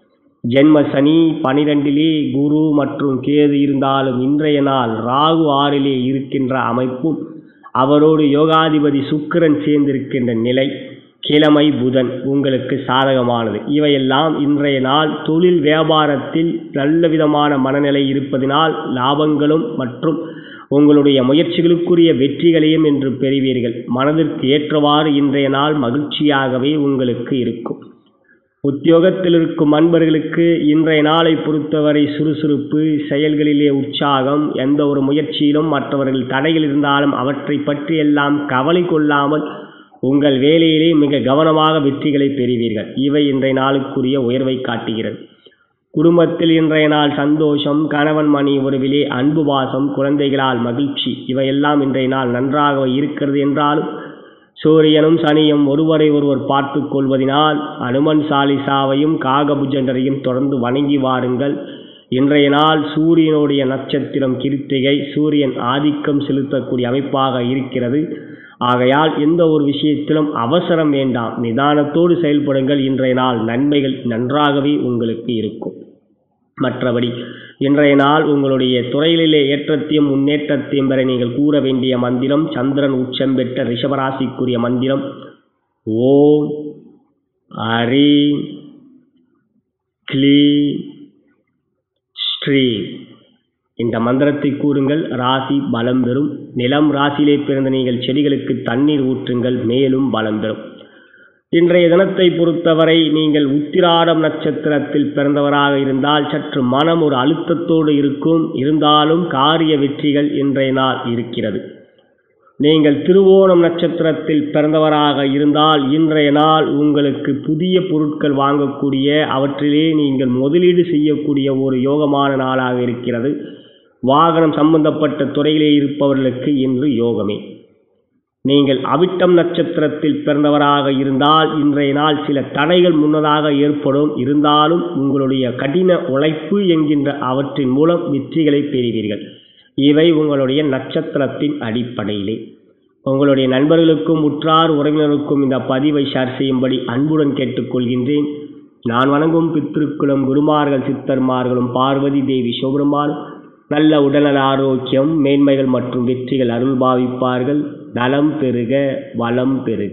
ஜென்ம சனி பனிரெண்டிலே குரு மற்றும் கேது இருந்தாலும் இன்றைய நாள் ராகு ஆறிலே இருக்கின்ற அமைப்பும் அவரோடு யோகாதிபதி சுக்கிரன் சேர்ந்திருக்கின்ற நிலை கிழமை புதன் உங்களுக்கு சாதகமானது இவையெல்லாம் இன்றைய நாள் தொழில் வியாபாரத்தில் நல்ல விதமான மனநிலை இருப்பதினால் லாபங்களும் மற்றும் உங்களுடைய முயற்சிகளுக்குரிய வெற்றிகளையும் என்று பெறுவீர்கள் மனதிற்கு ஏற்றவாறு இன்றைய நாள் மகிழ்ச்சியாகவே உங்களுக்கு இருக்கும் உத்தியோகத்தில் இருக்கும் அன்பர்களுக்கு இன்றைய நாளை பொறுத்தவரை சுறுசுறுப்பு செயல்களிலே உற்சாகம் எந்த ஒரு முயற்சியிலும் மற்றவர்கள் தடைகள் இருந்தாலும் அவற்றை பற்றி எல்லாம் கவலை கொள்ளாமல் உங்கள் வேலையிலே மிக கவனமாக வெற்றிகளை பெறுவீர்கள் இவை இன்றைய நாளுக்குரிய உயர்வை காட்டுகிறது குடும்பத்தில் இன்றைய நாள் சந்தோஷம் கணவன் மணி உறவிலே அன்பு பாசம் குழந்தைகளால் மகிழ்ச்சி இவையெல்லாம் இன்றைய நாள் நன்றாக இருக்கிறது என்றாலும் சூரியனும் சனியும் ஒருவரை ஒருவர் பார்த்து கொள்வதினால் அனுமன் சாலிசாவையும் காகபுஜண்டரையும் தொடர்ந்து வணங்கி வாருங்கள் இன்றைய நாள் சூரியனுடைய நட்சத்திரம் கிருத்திகை சூரியன் ஆதிக்கம் செலுத்தக்கூடிய அமைப்பாக இருக்கிறது ஆகையால் எந்த ஒரு விஷயத்திலும் அவசரம் வேண்டாம் நிதானத்தோடு செயல்படுங்கள் இன்றைய நாள் நன்மைகள் நன்றாகவே உங்களுக்கு இருக்கும் மற்றபடி இன்றைய நாள் உங்களுடைய துறையிலே ஏற்றத்தையும் முன்னேற்றத்தையும் பெற நீங்கள் கூற வேண்டிய மந்திரம் சந்திரன் உச்சம் பெற்ற ரிஷபராசிக்குரிய மந்திரம் ஓம் ஹரி க்ளீ ஸ்ரீ இந்த மந்திரத்தை கூறுங்கள் ராசி பலம் பெறும் நிலம் ராசியிலே பிறந்த நீங்கள் செடிகளுக்கு தண்ணீர் ஊற்றுங்கள் மேலும் பலம் பெறும் இன்றைய தினத்தை பொறுத்தவரை நீங்கள் உத்திராடம் நட்சத்திரத்தில் பிறந்தவராக இருந்தால் சற்று மனம் ஒரு அழுத்தத்தோடு இருக்கும் இருந்தாலும் காரிய வெற்றிகள் இன்றைய நாள் இருக்கிறது நீங்கள் திருவோணம் நட்சத்திரத்தில் பிறந்தவராக இருந்தால் இன்றைய நாள் உங்களுக்கு புதிய பொருட்கள் வாங்கக்கூடிய அவற்றிலே நீங்கள் முதலீடு செய்யக்கூடிய ஒரு யோகமான நாளாக இருக்கிறது வாகனம் சம்பந்தப்பட்ட துறையிலே இருப்பவர்களுக்கு இன்று யோகமே நீங்கள் அவிட்டம் நட்சத்திரத்தில் பிறந்தவராக இருந்தால் இன்றைய நாள் சில தடைகள் முன்னதாக ஏற்படும் இருந்தாலும் உங்களுடைய கடின உழைப்பு என்கின்ற அவற்றின் மூலம் வெற்றிகளை பெறுவீர்கள் இவை உங்களுடைய நட்சத்திரத்தின் அடிப்படையிலே உங்களுடைய நண்பர்களுக்கும் உற்றார் உறவினருக்கும் இந்த பதிவை ஷேர் செய்யும்படி அன்புடன் கேட்டுக்கொள்கின்றேன் நான் வணங்கும் பித்திருக்குளம் குருமார்கள் சித்தர்மார்களும் பார்வதி தேவி சிவபெருமானும் நல்ல உடல்நல ஆரோக்கியம் மேன்மைகள் மற்றும் வெற்றிகள் அருள் பாவிப்பார்கள் நலம் பெறுக வளம் பெறுக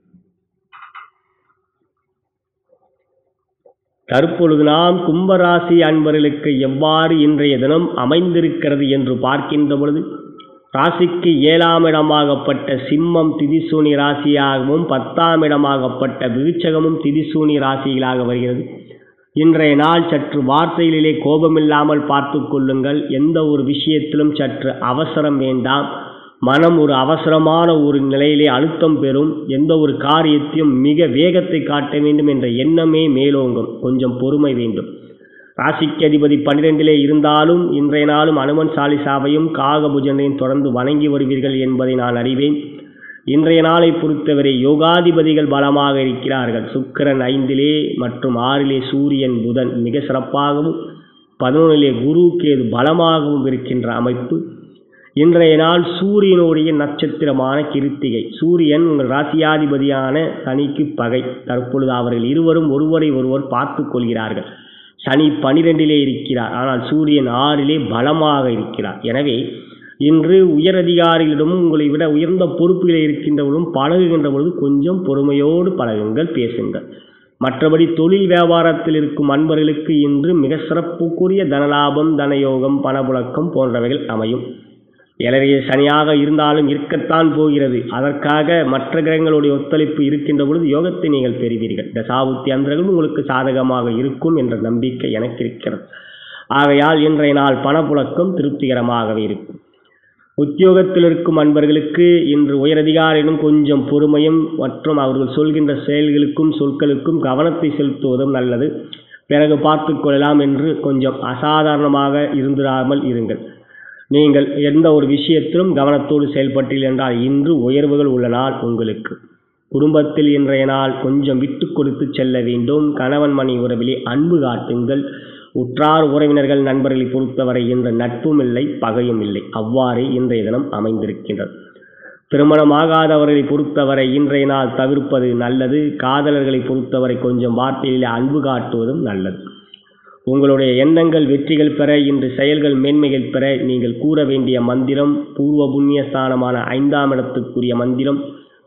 தற்பொழுது நாம் கும்பராசி அன்பர்களுக்கு எவ்வாறு இன்றைய தினம் அமைந்திருக்கிறது என்று பார்க்கின்ற பொழுது ராசிக்கு ஏழாம் இடமாகப்பட்ட சிம்மம் திதிசூனி ராசியாகவும் பத்தாம் இடமாகப்பட்ட விருச்சகமும் திதிசூனி ராசிகளாக வருகிறது இன்றைய நாள் சற்று வார்த்தைகளிலே கோபமில்லாமல் பார்த்து கொள்ளுங்கள் எந்த ஒரு விஷயத்திலும் சற்று அவசரம் வேண்டாம் மனம் ஒரு அவசரமான ஒரு நிலையிலே அழுத்தம் பெறும் எந்த ஒரு காரியத்தையும் மிக வேகத்தை காட்ட வேண்டும் என்ற எண்ணமே மேலோங்கும் கொஞ்சம் பொறுமை வேண்டும் ராசிக்கு அதிபதி பன்னிரெண்டிலே இருந்தாலும் இன்றைய நாளும் அனுமன் சாலிசாவையும் காகபுஜனையும் தொடர்ந்து வணங்கி வருவீர்கள் என்பதை நான் அறிவேன் இன்றைய நாளை பொறுத்தவரை யோகாதிபதிகள் பலமாக இருக்கிறார்கள் சுக்கிரன் ஐந்திலே மற்றும் ஆறிலே சூரியன் புதன் மிக சிறப்பாகவும் பதினொன்றிலே குரு கேது பலமாகவும் இருக்கின்ற அமைப்பு இன்றைய நாள் சூரியனுடைய நட்சத்திரமான கிருத்திகை சூரியன் உங்கள் ராசியாதிபதியான சனிக்கு பகை தற்பொழுது அவர்கள் இருவரும் ஒருவரை ஒருவர் பார்த்து கொள்கிறார்கள் சனி பனிரெண்டிலே இருக்கிறார் ஆனால் சூரியன் ஆறிலே பலமாக இருக்கிறார் எனவே இன்று உயரதிகாரிகளிடமும் உங்களை விட உயர்ந்த பொறுப்பில் இருக்கின்றவர்களும் பழகுகின்ற பொழுது கொஞ்சம் பொறுமையோடு பழகுங்கள் பேசுங்கள் மற்றபடி தொழில் வியாபாரத்தில் இருக்கும் அன்பர்களுக்கு இன்று மிக சிறப்புக்குரிய தனலாபம் தனயோகம் பணப்புழக்கம் போன்றவைகள் அமையும் எனவே சனியாக இருந்தாலும் இருக்கத்தான் போகிறது அதற்காக மற்ற கிரகங்களுடைய ஒத்துழைப்பு இருக்கின்ற பொழுது யோகத்தை நீங்கள் பெறுவீர்கள் தசாபுத்தி அந்தர்களும் உங்களுக்கு சாதகமாக இருக்கும் என்ற நம்பிக்கை எனக்கு இருக்கிறது ஆகையால் இன்றைய நாள் பணப்புழக்கம் திருப்திகரமாகவே இருக்கும் உத்தியோகத்தில் இருக்கும் அன்பர்களுக்கு இன்று உயரதிகாரியிடம் கொஞ்சம் பொறுமையும் மற்றும் அவர்கள் சொல்கின்ற செயல்களுக்கும் சொற்களுக்கும் கவனத்தை செலுத்துவதும் நல்லது பிறகு பார்த்து கொள்ளலாம் என்று கொஞ்சம் அசாதாரணமாக இருந்திராமல் இருங்கள் நீங்கள் எந்த ஒரு விஷயத்திலும் கவனத்தோடு செயல்பட்டீர்கள் என்றால் இன்று உயர்வுகள் உள்ள நாள் உங்களுக்கு குடும்பத்தில் இன்றைய நாள் கொஞ்சம் விட்டு கொடுத்து செல்ல வேண்டும் கணவன் மணி உறவிலே அன்பு காட்டுங்கள் உற்றார் உறவினர்கள் நண்பர்களை பொறுத்தவரை என்ற நட்பும் இல்லை பகையும் இல்லை அவ்வாறே இன்றைய தினம் அமைந்திருக்கின்றது திருமணமாகாதவர்களை பொறுத்தவரை இன்றைய நாள் தவிர்ப்பது நல்லது காதலர்களை பொறுத்தவரை கொஞ்சம் வார்த்தையிலே அன்பு காட்டுவதும் நல்லது உங்களுடைய எண்ணங்கள் வெற்றிகள் பெற இன்று செயல்கள் மேன்மைகள் பெற நீங்கள் கூற வேண்டிய மந்திரம் பூர்வ புண்ணியஸ்தானமான ஐந்தாம் இடத்துக்குரிய மந்திரம்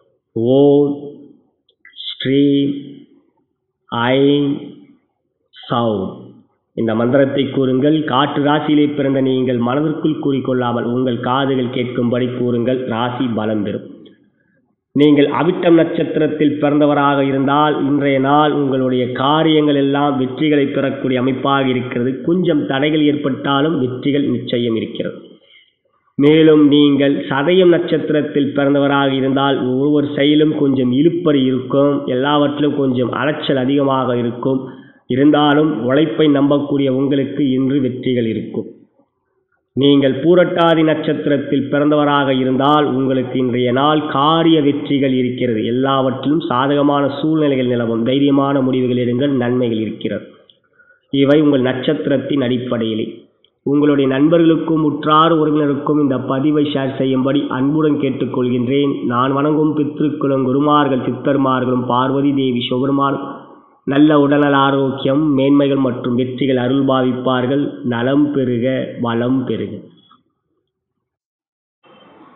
ஓம் ஸ்ரீ ஐம் சௌ இந்த மந்திரத்தை கூறுங்கள் காற்று ராசியிலே பிறந்த நீங்கள் மனதிற்குள் கூறிக்கொள்ளாமல் உங்கள் காதுகள் கேட்கும்படி கூறுங்கள் ராசி பலம் பெறும் நீங்கள் அவிட்டம் நட்சத்திரத்தில் பிறந்தவராக இருந்தால் இன்றைய நாள் உங்களுடைய காரியங்கள் எல்லாம் வெற்றிகளை பெறக்கூடிய அமைப்பாக இருக்கிறது கொஞ்சம் தடைகள் ஏற்பட்டாலும் வெற்றிகள் நிச்சயம் இருக்கிறது மேலும் நீங்கள் சதயம் நட்சத்திரத்தில் பிறந்தவராக இருந்தால் ஒவ்வொரு செயலும் கொஞ்சம் இழுப்பறி இருக்கும் எல்லாவற்றிலும் கொஞ்சம் அலைச்சல் அதிகமாக இருக்கும் இருந்தாலும் உழைப்பை நம்பக்கூடிய உங்களுக்கு இன்று வெற்றிகள் இருக்கும் நீங்கள் பூரட்டாதி நட்சத்திரத்தில் பிறந்தவராக இருந்தால் உங்களுக்கு இன்றைய நாள் காரிய வெற்றிகள் இருக்கிறது எல்லாவற்றிலும் சாதகமான சூழ்நிலைகள் நிலவும் தைரியமான முடிவுகள் எடுங்கள் நன்மைகள் இருக்கிறது இவை உங்கள் நட்சத்திரத்தின் அடிப்படையிலே உங்களுடைய நண்பர்களுக்கும் உற்றார் உறவினருக்கும் இந்த பதிவை ஷேர் செய்யும்படி அன்புடன் கேட்டுக்கொள்கின்றேன் நான் வணங்கும் பித்ருக்களும் குருமார்கள் சித்தர்மார்களும் பார்வதி தேவி சிவபெருமானும் நல்ல உடல்நல ஆரோக்கியம் மேன்மைகள் மற்றும் வெற்றிகள் அருள் பாவிப்பார்கள் நலம் பெறுக வளம் பெறுக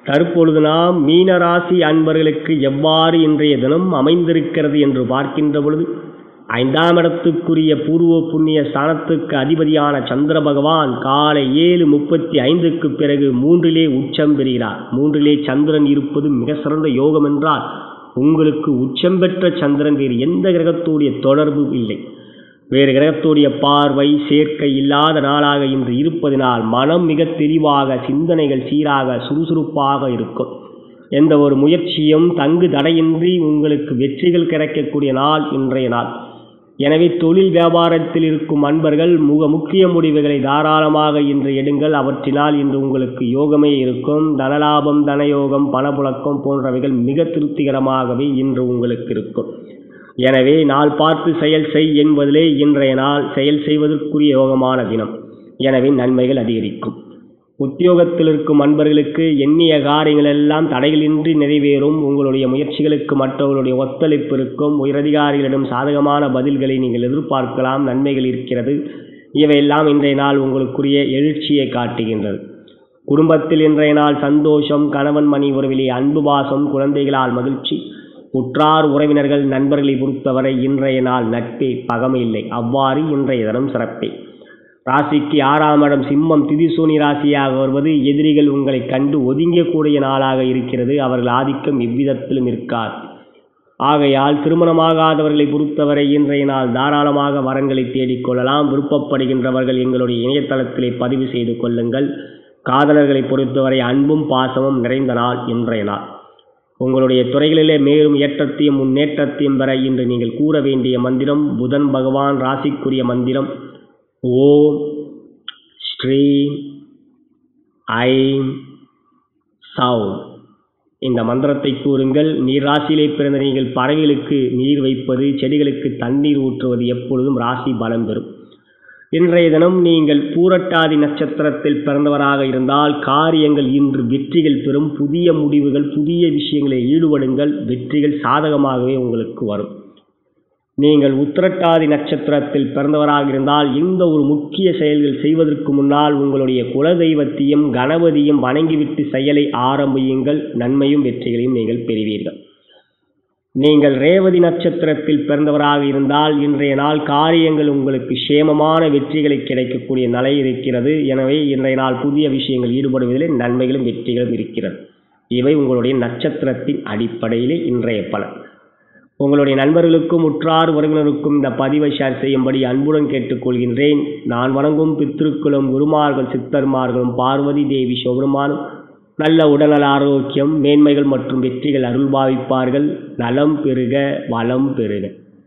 தற்பொழுது நாம் மீனராசி அன்பர்களுக்கு எவ்வாறு இன்றைய தினம் அமைந்திருக்கிறது என்று பார்க்கின்ற பொழுது ஐந்தாம் இடத்துக்குரிய பூர்வ புண்ணிய ஸ்தானத்துக்கு அதிபதியான சந்திர பகவான் காலை ஏழு முப்பத்தி ஐந்துக்கு பிறகு மூன்றிலே உச்சம் பெறுகிறார் மூன்றிலே சந்திரன் இருப்பது மிக சிறந்த யோகம் என்றால் உங்களுக்கு உச்சம் பெற்ற சந்திரன் வேறு எந்த கிரகத்துடைய தொடர்பு இல்லை வேறு கிரகத்துடைய பார்வை சேர்க்கை இல்லாத நாளாக இன்று இருப்பதினால் மனம் மிக தெளிவாக சிந்தனைகள் சீராக சுறுசுறுப்பாக இருக்கும் எந்த ஒரு முயற்சியும் தங்கு தடையின்றி உங்களுக்கு வெற்றிகள் கிடைக்கக்கூடிய நாள் இன்றைய நாள் எனவே தொழில் வியாபாரத்தில் இருக்கும் அன்பர்கள் முக முக்கிய முடிவுகளை தாராளமாக இன்று எடுங்கள் அவற்றினால் இன்று உங்களுக்கு யோகமே இருக்கும் தனலாபம் தனயோகம் பணப்புழக்கம் போன்றவைகள் மிக திருப்திகரமாகவே இன்று உங்களுக்கு இருக்கும் எனவே நாள் பார்த்து செயல் செய் என்பதிலே இன்றைய நாள் செயல் செய்வதற்குரிய யோகமான தினம் எனவே நன்மைகள் அதிகரிக்கும் உத்தியோகத்தில் இருக்கும் அன்பர்களுக்கு எண்ணிய காரியங்கள் எல்லாம் தடைகளின்றி நிறைவேறும் உங்களுடைய முயற்சிகளுக்கு மற்றவர்களுடைய ஒத்துழைப்பு இருக்கும் உயரதிகாரிகளிடம் சாதகமான பதில்களை நீங்கள் எதிர்பார்க்கலாம் நன்மைகள் இருக்கிறது இவையெல்லாம் இன்றைய நாள் உங்களுக்குரிய எழுச்சியை காட்டுகின்றது குடும்பத்தில் இன்றைய நாள் சந்தோஷம் கணவன் மணி உறவிலே அன்பு பாசம் குழந்தைகளால் மகிழ்ச்சி உற்றார் உறவினர்கள் நண்பர்களை பொறுத்தவரை இன்றைய நாள் நட்பே பகமை இல்லை அவ்வாறு இன்றைய தினம் சிறப்பே ராசிக்கு ஆறாம் இடம் சிம்மம் திதிசூனி ராசியாக வருவது எதிரிகள் உங்களை கண்டு ஒதுங்கக்கூடிய நாளாக இருக்கிறது அவர்கள் ஆதிக்கம் எவ்விதத்திலும் இருக்காது ஆகையால் திருமணமாகாதவர்களை பொறுத்தவரை இன்றைய நாள் தாராளமாக வரன்களை தேடிக்கொள்ளலாம் விருப்பப்படுகின்றவர்கள் எங்களுடைய இணையதளத்திலே பதிவு செய்து கொள்ளுங்கள் காதலர்களை பொறுத்தவரை அன்பும் பாசமும் நிறைந்த நாள் இன்றைய நாள் உங்களுடைய துறைகளிலே மேலும் ஏற்றத்தையும் முன்னேற்றத்தையும் பெற இன்று நீங்கள் கூற வேண்டிய மந்திரம் புதன் பகவான் ராசிக்குரிய மந்திரம் ஓம் ஸ்ரீம் ஐம் சௌம் இந்த மந்திரத்தை கூறுங்கள் நீர் ராசியிலே பிறந்த நீங்கள் பறவைகளுக்கு நீர் வைப்பது செடிகளுக்கு தண்ணீர் ஊற்றுவது எப்பொழுதும் ராசி பலம் பெறும் இன்றைய தினம் நீங்கள் பூரட்டாதி நட்சத்திரத்தில் பிறந்தவராக இருந்தால் காரியங்கள் இன்று வெற்றிகள் பெறும் புதிய முடிவுகள் புதிய விஷயங்களில் ஈடுபடுங்கள் வெற்றிகள் சாதகமாகவே உங்களுக்கு வரும் நீங்கள் உத்திரட்டாதி நட்சத்திரத்தில் பிறந்தவராக இருந்தால் எந்த ஒரு முக்கிய செயல்கள் செய்வதற்கு முன்னால் உங்களுடைய குலதெய்வத்தையும் கணபதியும் வணங்கிவிட்டு செயலை ஆரம்பியுங்கள் நன்மையும் வெற்றிகளையும் நீங்கள் பெறுவீர்கள் நீங்கள் ரேவதி நட்சத்திரத்தில் பிறந்தவராக இருந்தால் இன்றைய நாள் காரியங்கள் உங்களுக்கு சேமமான வெற்றிகளை கிடைக்கக்கூடிய நிலை இருக்கிறது எனவே இன்றைய நாள் புதிய விஷயங்கள் ஈடுபடுவதில் நன்மைகளும் வெற்றிகளும் இருக்கிறது இவை உங்களுடைய நட்சத்திரத்தின் அடிப்படையிலே இன்றைய பலன் உங்களுடைய நண்பர்களுக்கும் உற்றார் உறவினருக்கும் இந்த பதிவை ஷேர் செய்யும்படி அன்புடன் கேட்டுக்கொள்கின்றேன் நான் வணங்கும் பித்திருக்குளும் குருமார்கள் சித்தர்மார்களும் பார்வதி தேவி சிவபெருமானும் நல்ல உடல்நல ஆரோக்கியம் மேன்மைகள் மற்றும் வெற்றிகள் அருள் பாவிப்பார்கள் நலம் பெருக வளம் பெருக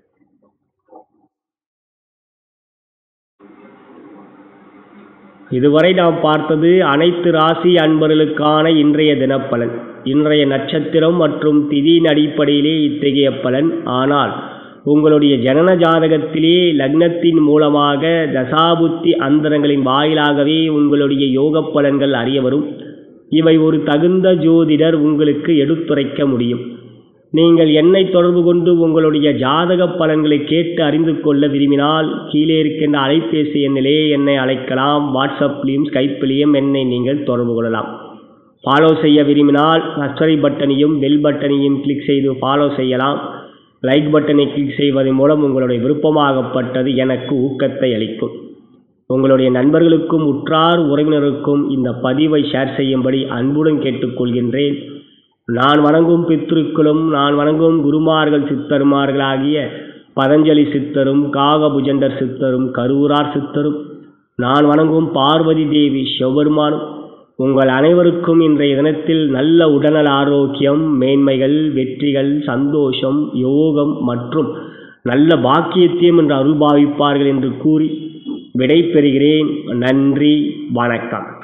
இதுவரை நாம் பார்த்தது அனைத்து ராசி அன்பர்களுக்கான இன்றைய தினப்பலன் இன்றைய நட்சத்திரம் மற்றும் திதியின் அடிப்படையிலே இத்தகைய பலன் ஆனால் உங்களுடைய ஜனன ஜாதகத்திலே லக்னத்தின் மூலமாக தசாபுத்தி அந்தரங்களின் வாயிலாகவே உங்களுடைய யோக பலன்கள் அறிய வரும் இவை ஒரு தகுந்த ஜோதிடர் உங்களுக்கு எடுத்துரைக்க முடியும் நீங்கள் என்னை தொடர்பு கொண்டு உங்களுடைய ஜாதக பலன்களை கேட்டு அறிந்து கொள்ள விரும்பினால் கீழே இருக்கின்ற அலைபேசி எண்ணிலே என்னை அழைக்கலாம் வாட்ஸ்அப்லேயும் ஸ்கைப்பிலையும் என்னை நீங்கள் தொடர்பு கொள்ளலாம் ஃபாலோ செய்ய விரும்பினால் சப்ஸ்கிரைப் பட்டனையும் பெல் பட்டனையும் கிளிக் செய்து ஃபாலோ செய்யலாம் லைக் பட்டனை கிளிக் செய்வதன் மூலம் உங்களுடைய விருப்பமாகப்பட்டது எனக்கு ஊக்கத்தை அளிக்கும் உங்களுடைய நண்பர்களுக்கும் உற்றார் உறவினருக்கும் இந்த பதிவை ஷேர் செய்யும்படி அன்புடன் கேட்டுக்கொள்கின்றேன் நான் வணங்கும் பித்ருக்களும் நான் வணங்கும் குருமார்கள் சித்தருமார்களாகிய பதஞ்சலி சித்தரும் காகபுஜண்டர் சித்தரும் கரூரார் சித்தரும் நான் வணங்கும் பார்வதி தேவி சிவபெருமானும் உங்கள் அனைவருக்கும் இன்றைய தினத்தில் நல்ல உடல்நல ஆரோக்கியம் மேன்மைகள் வெற்றிகள் சந்தோஷம் யோகம் மற்றும் நல்ல பாக்கியத்தையும் என்று அருள்பாவிப்பார்கள் என்று கூறி விடை பெறுகிறேன் நன்றி வணக்கம்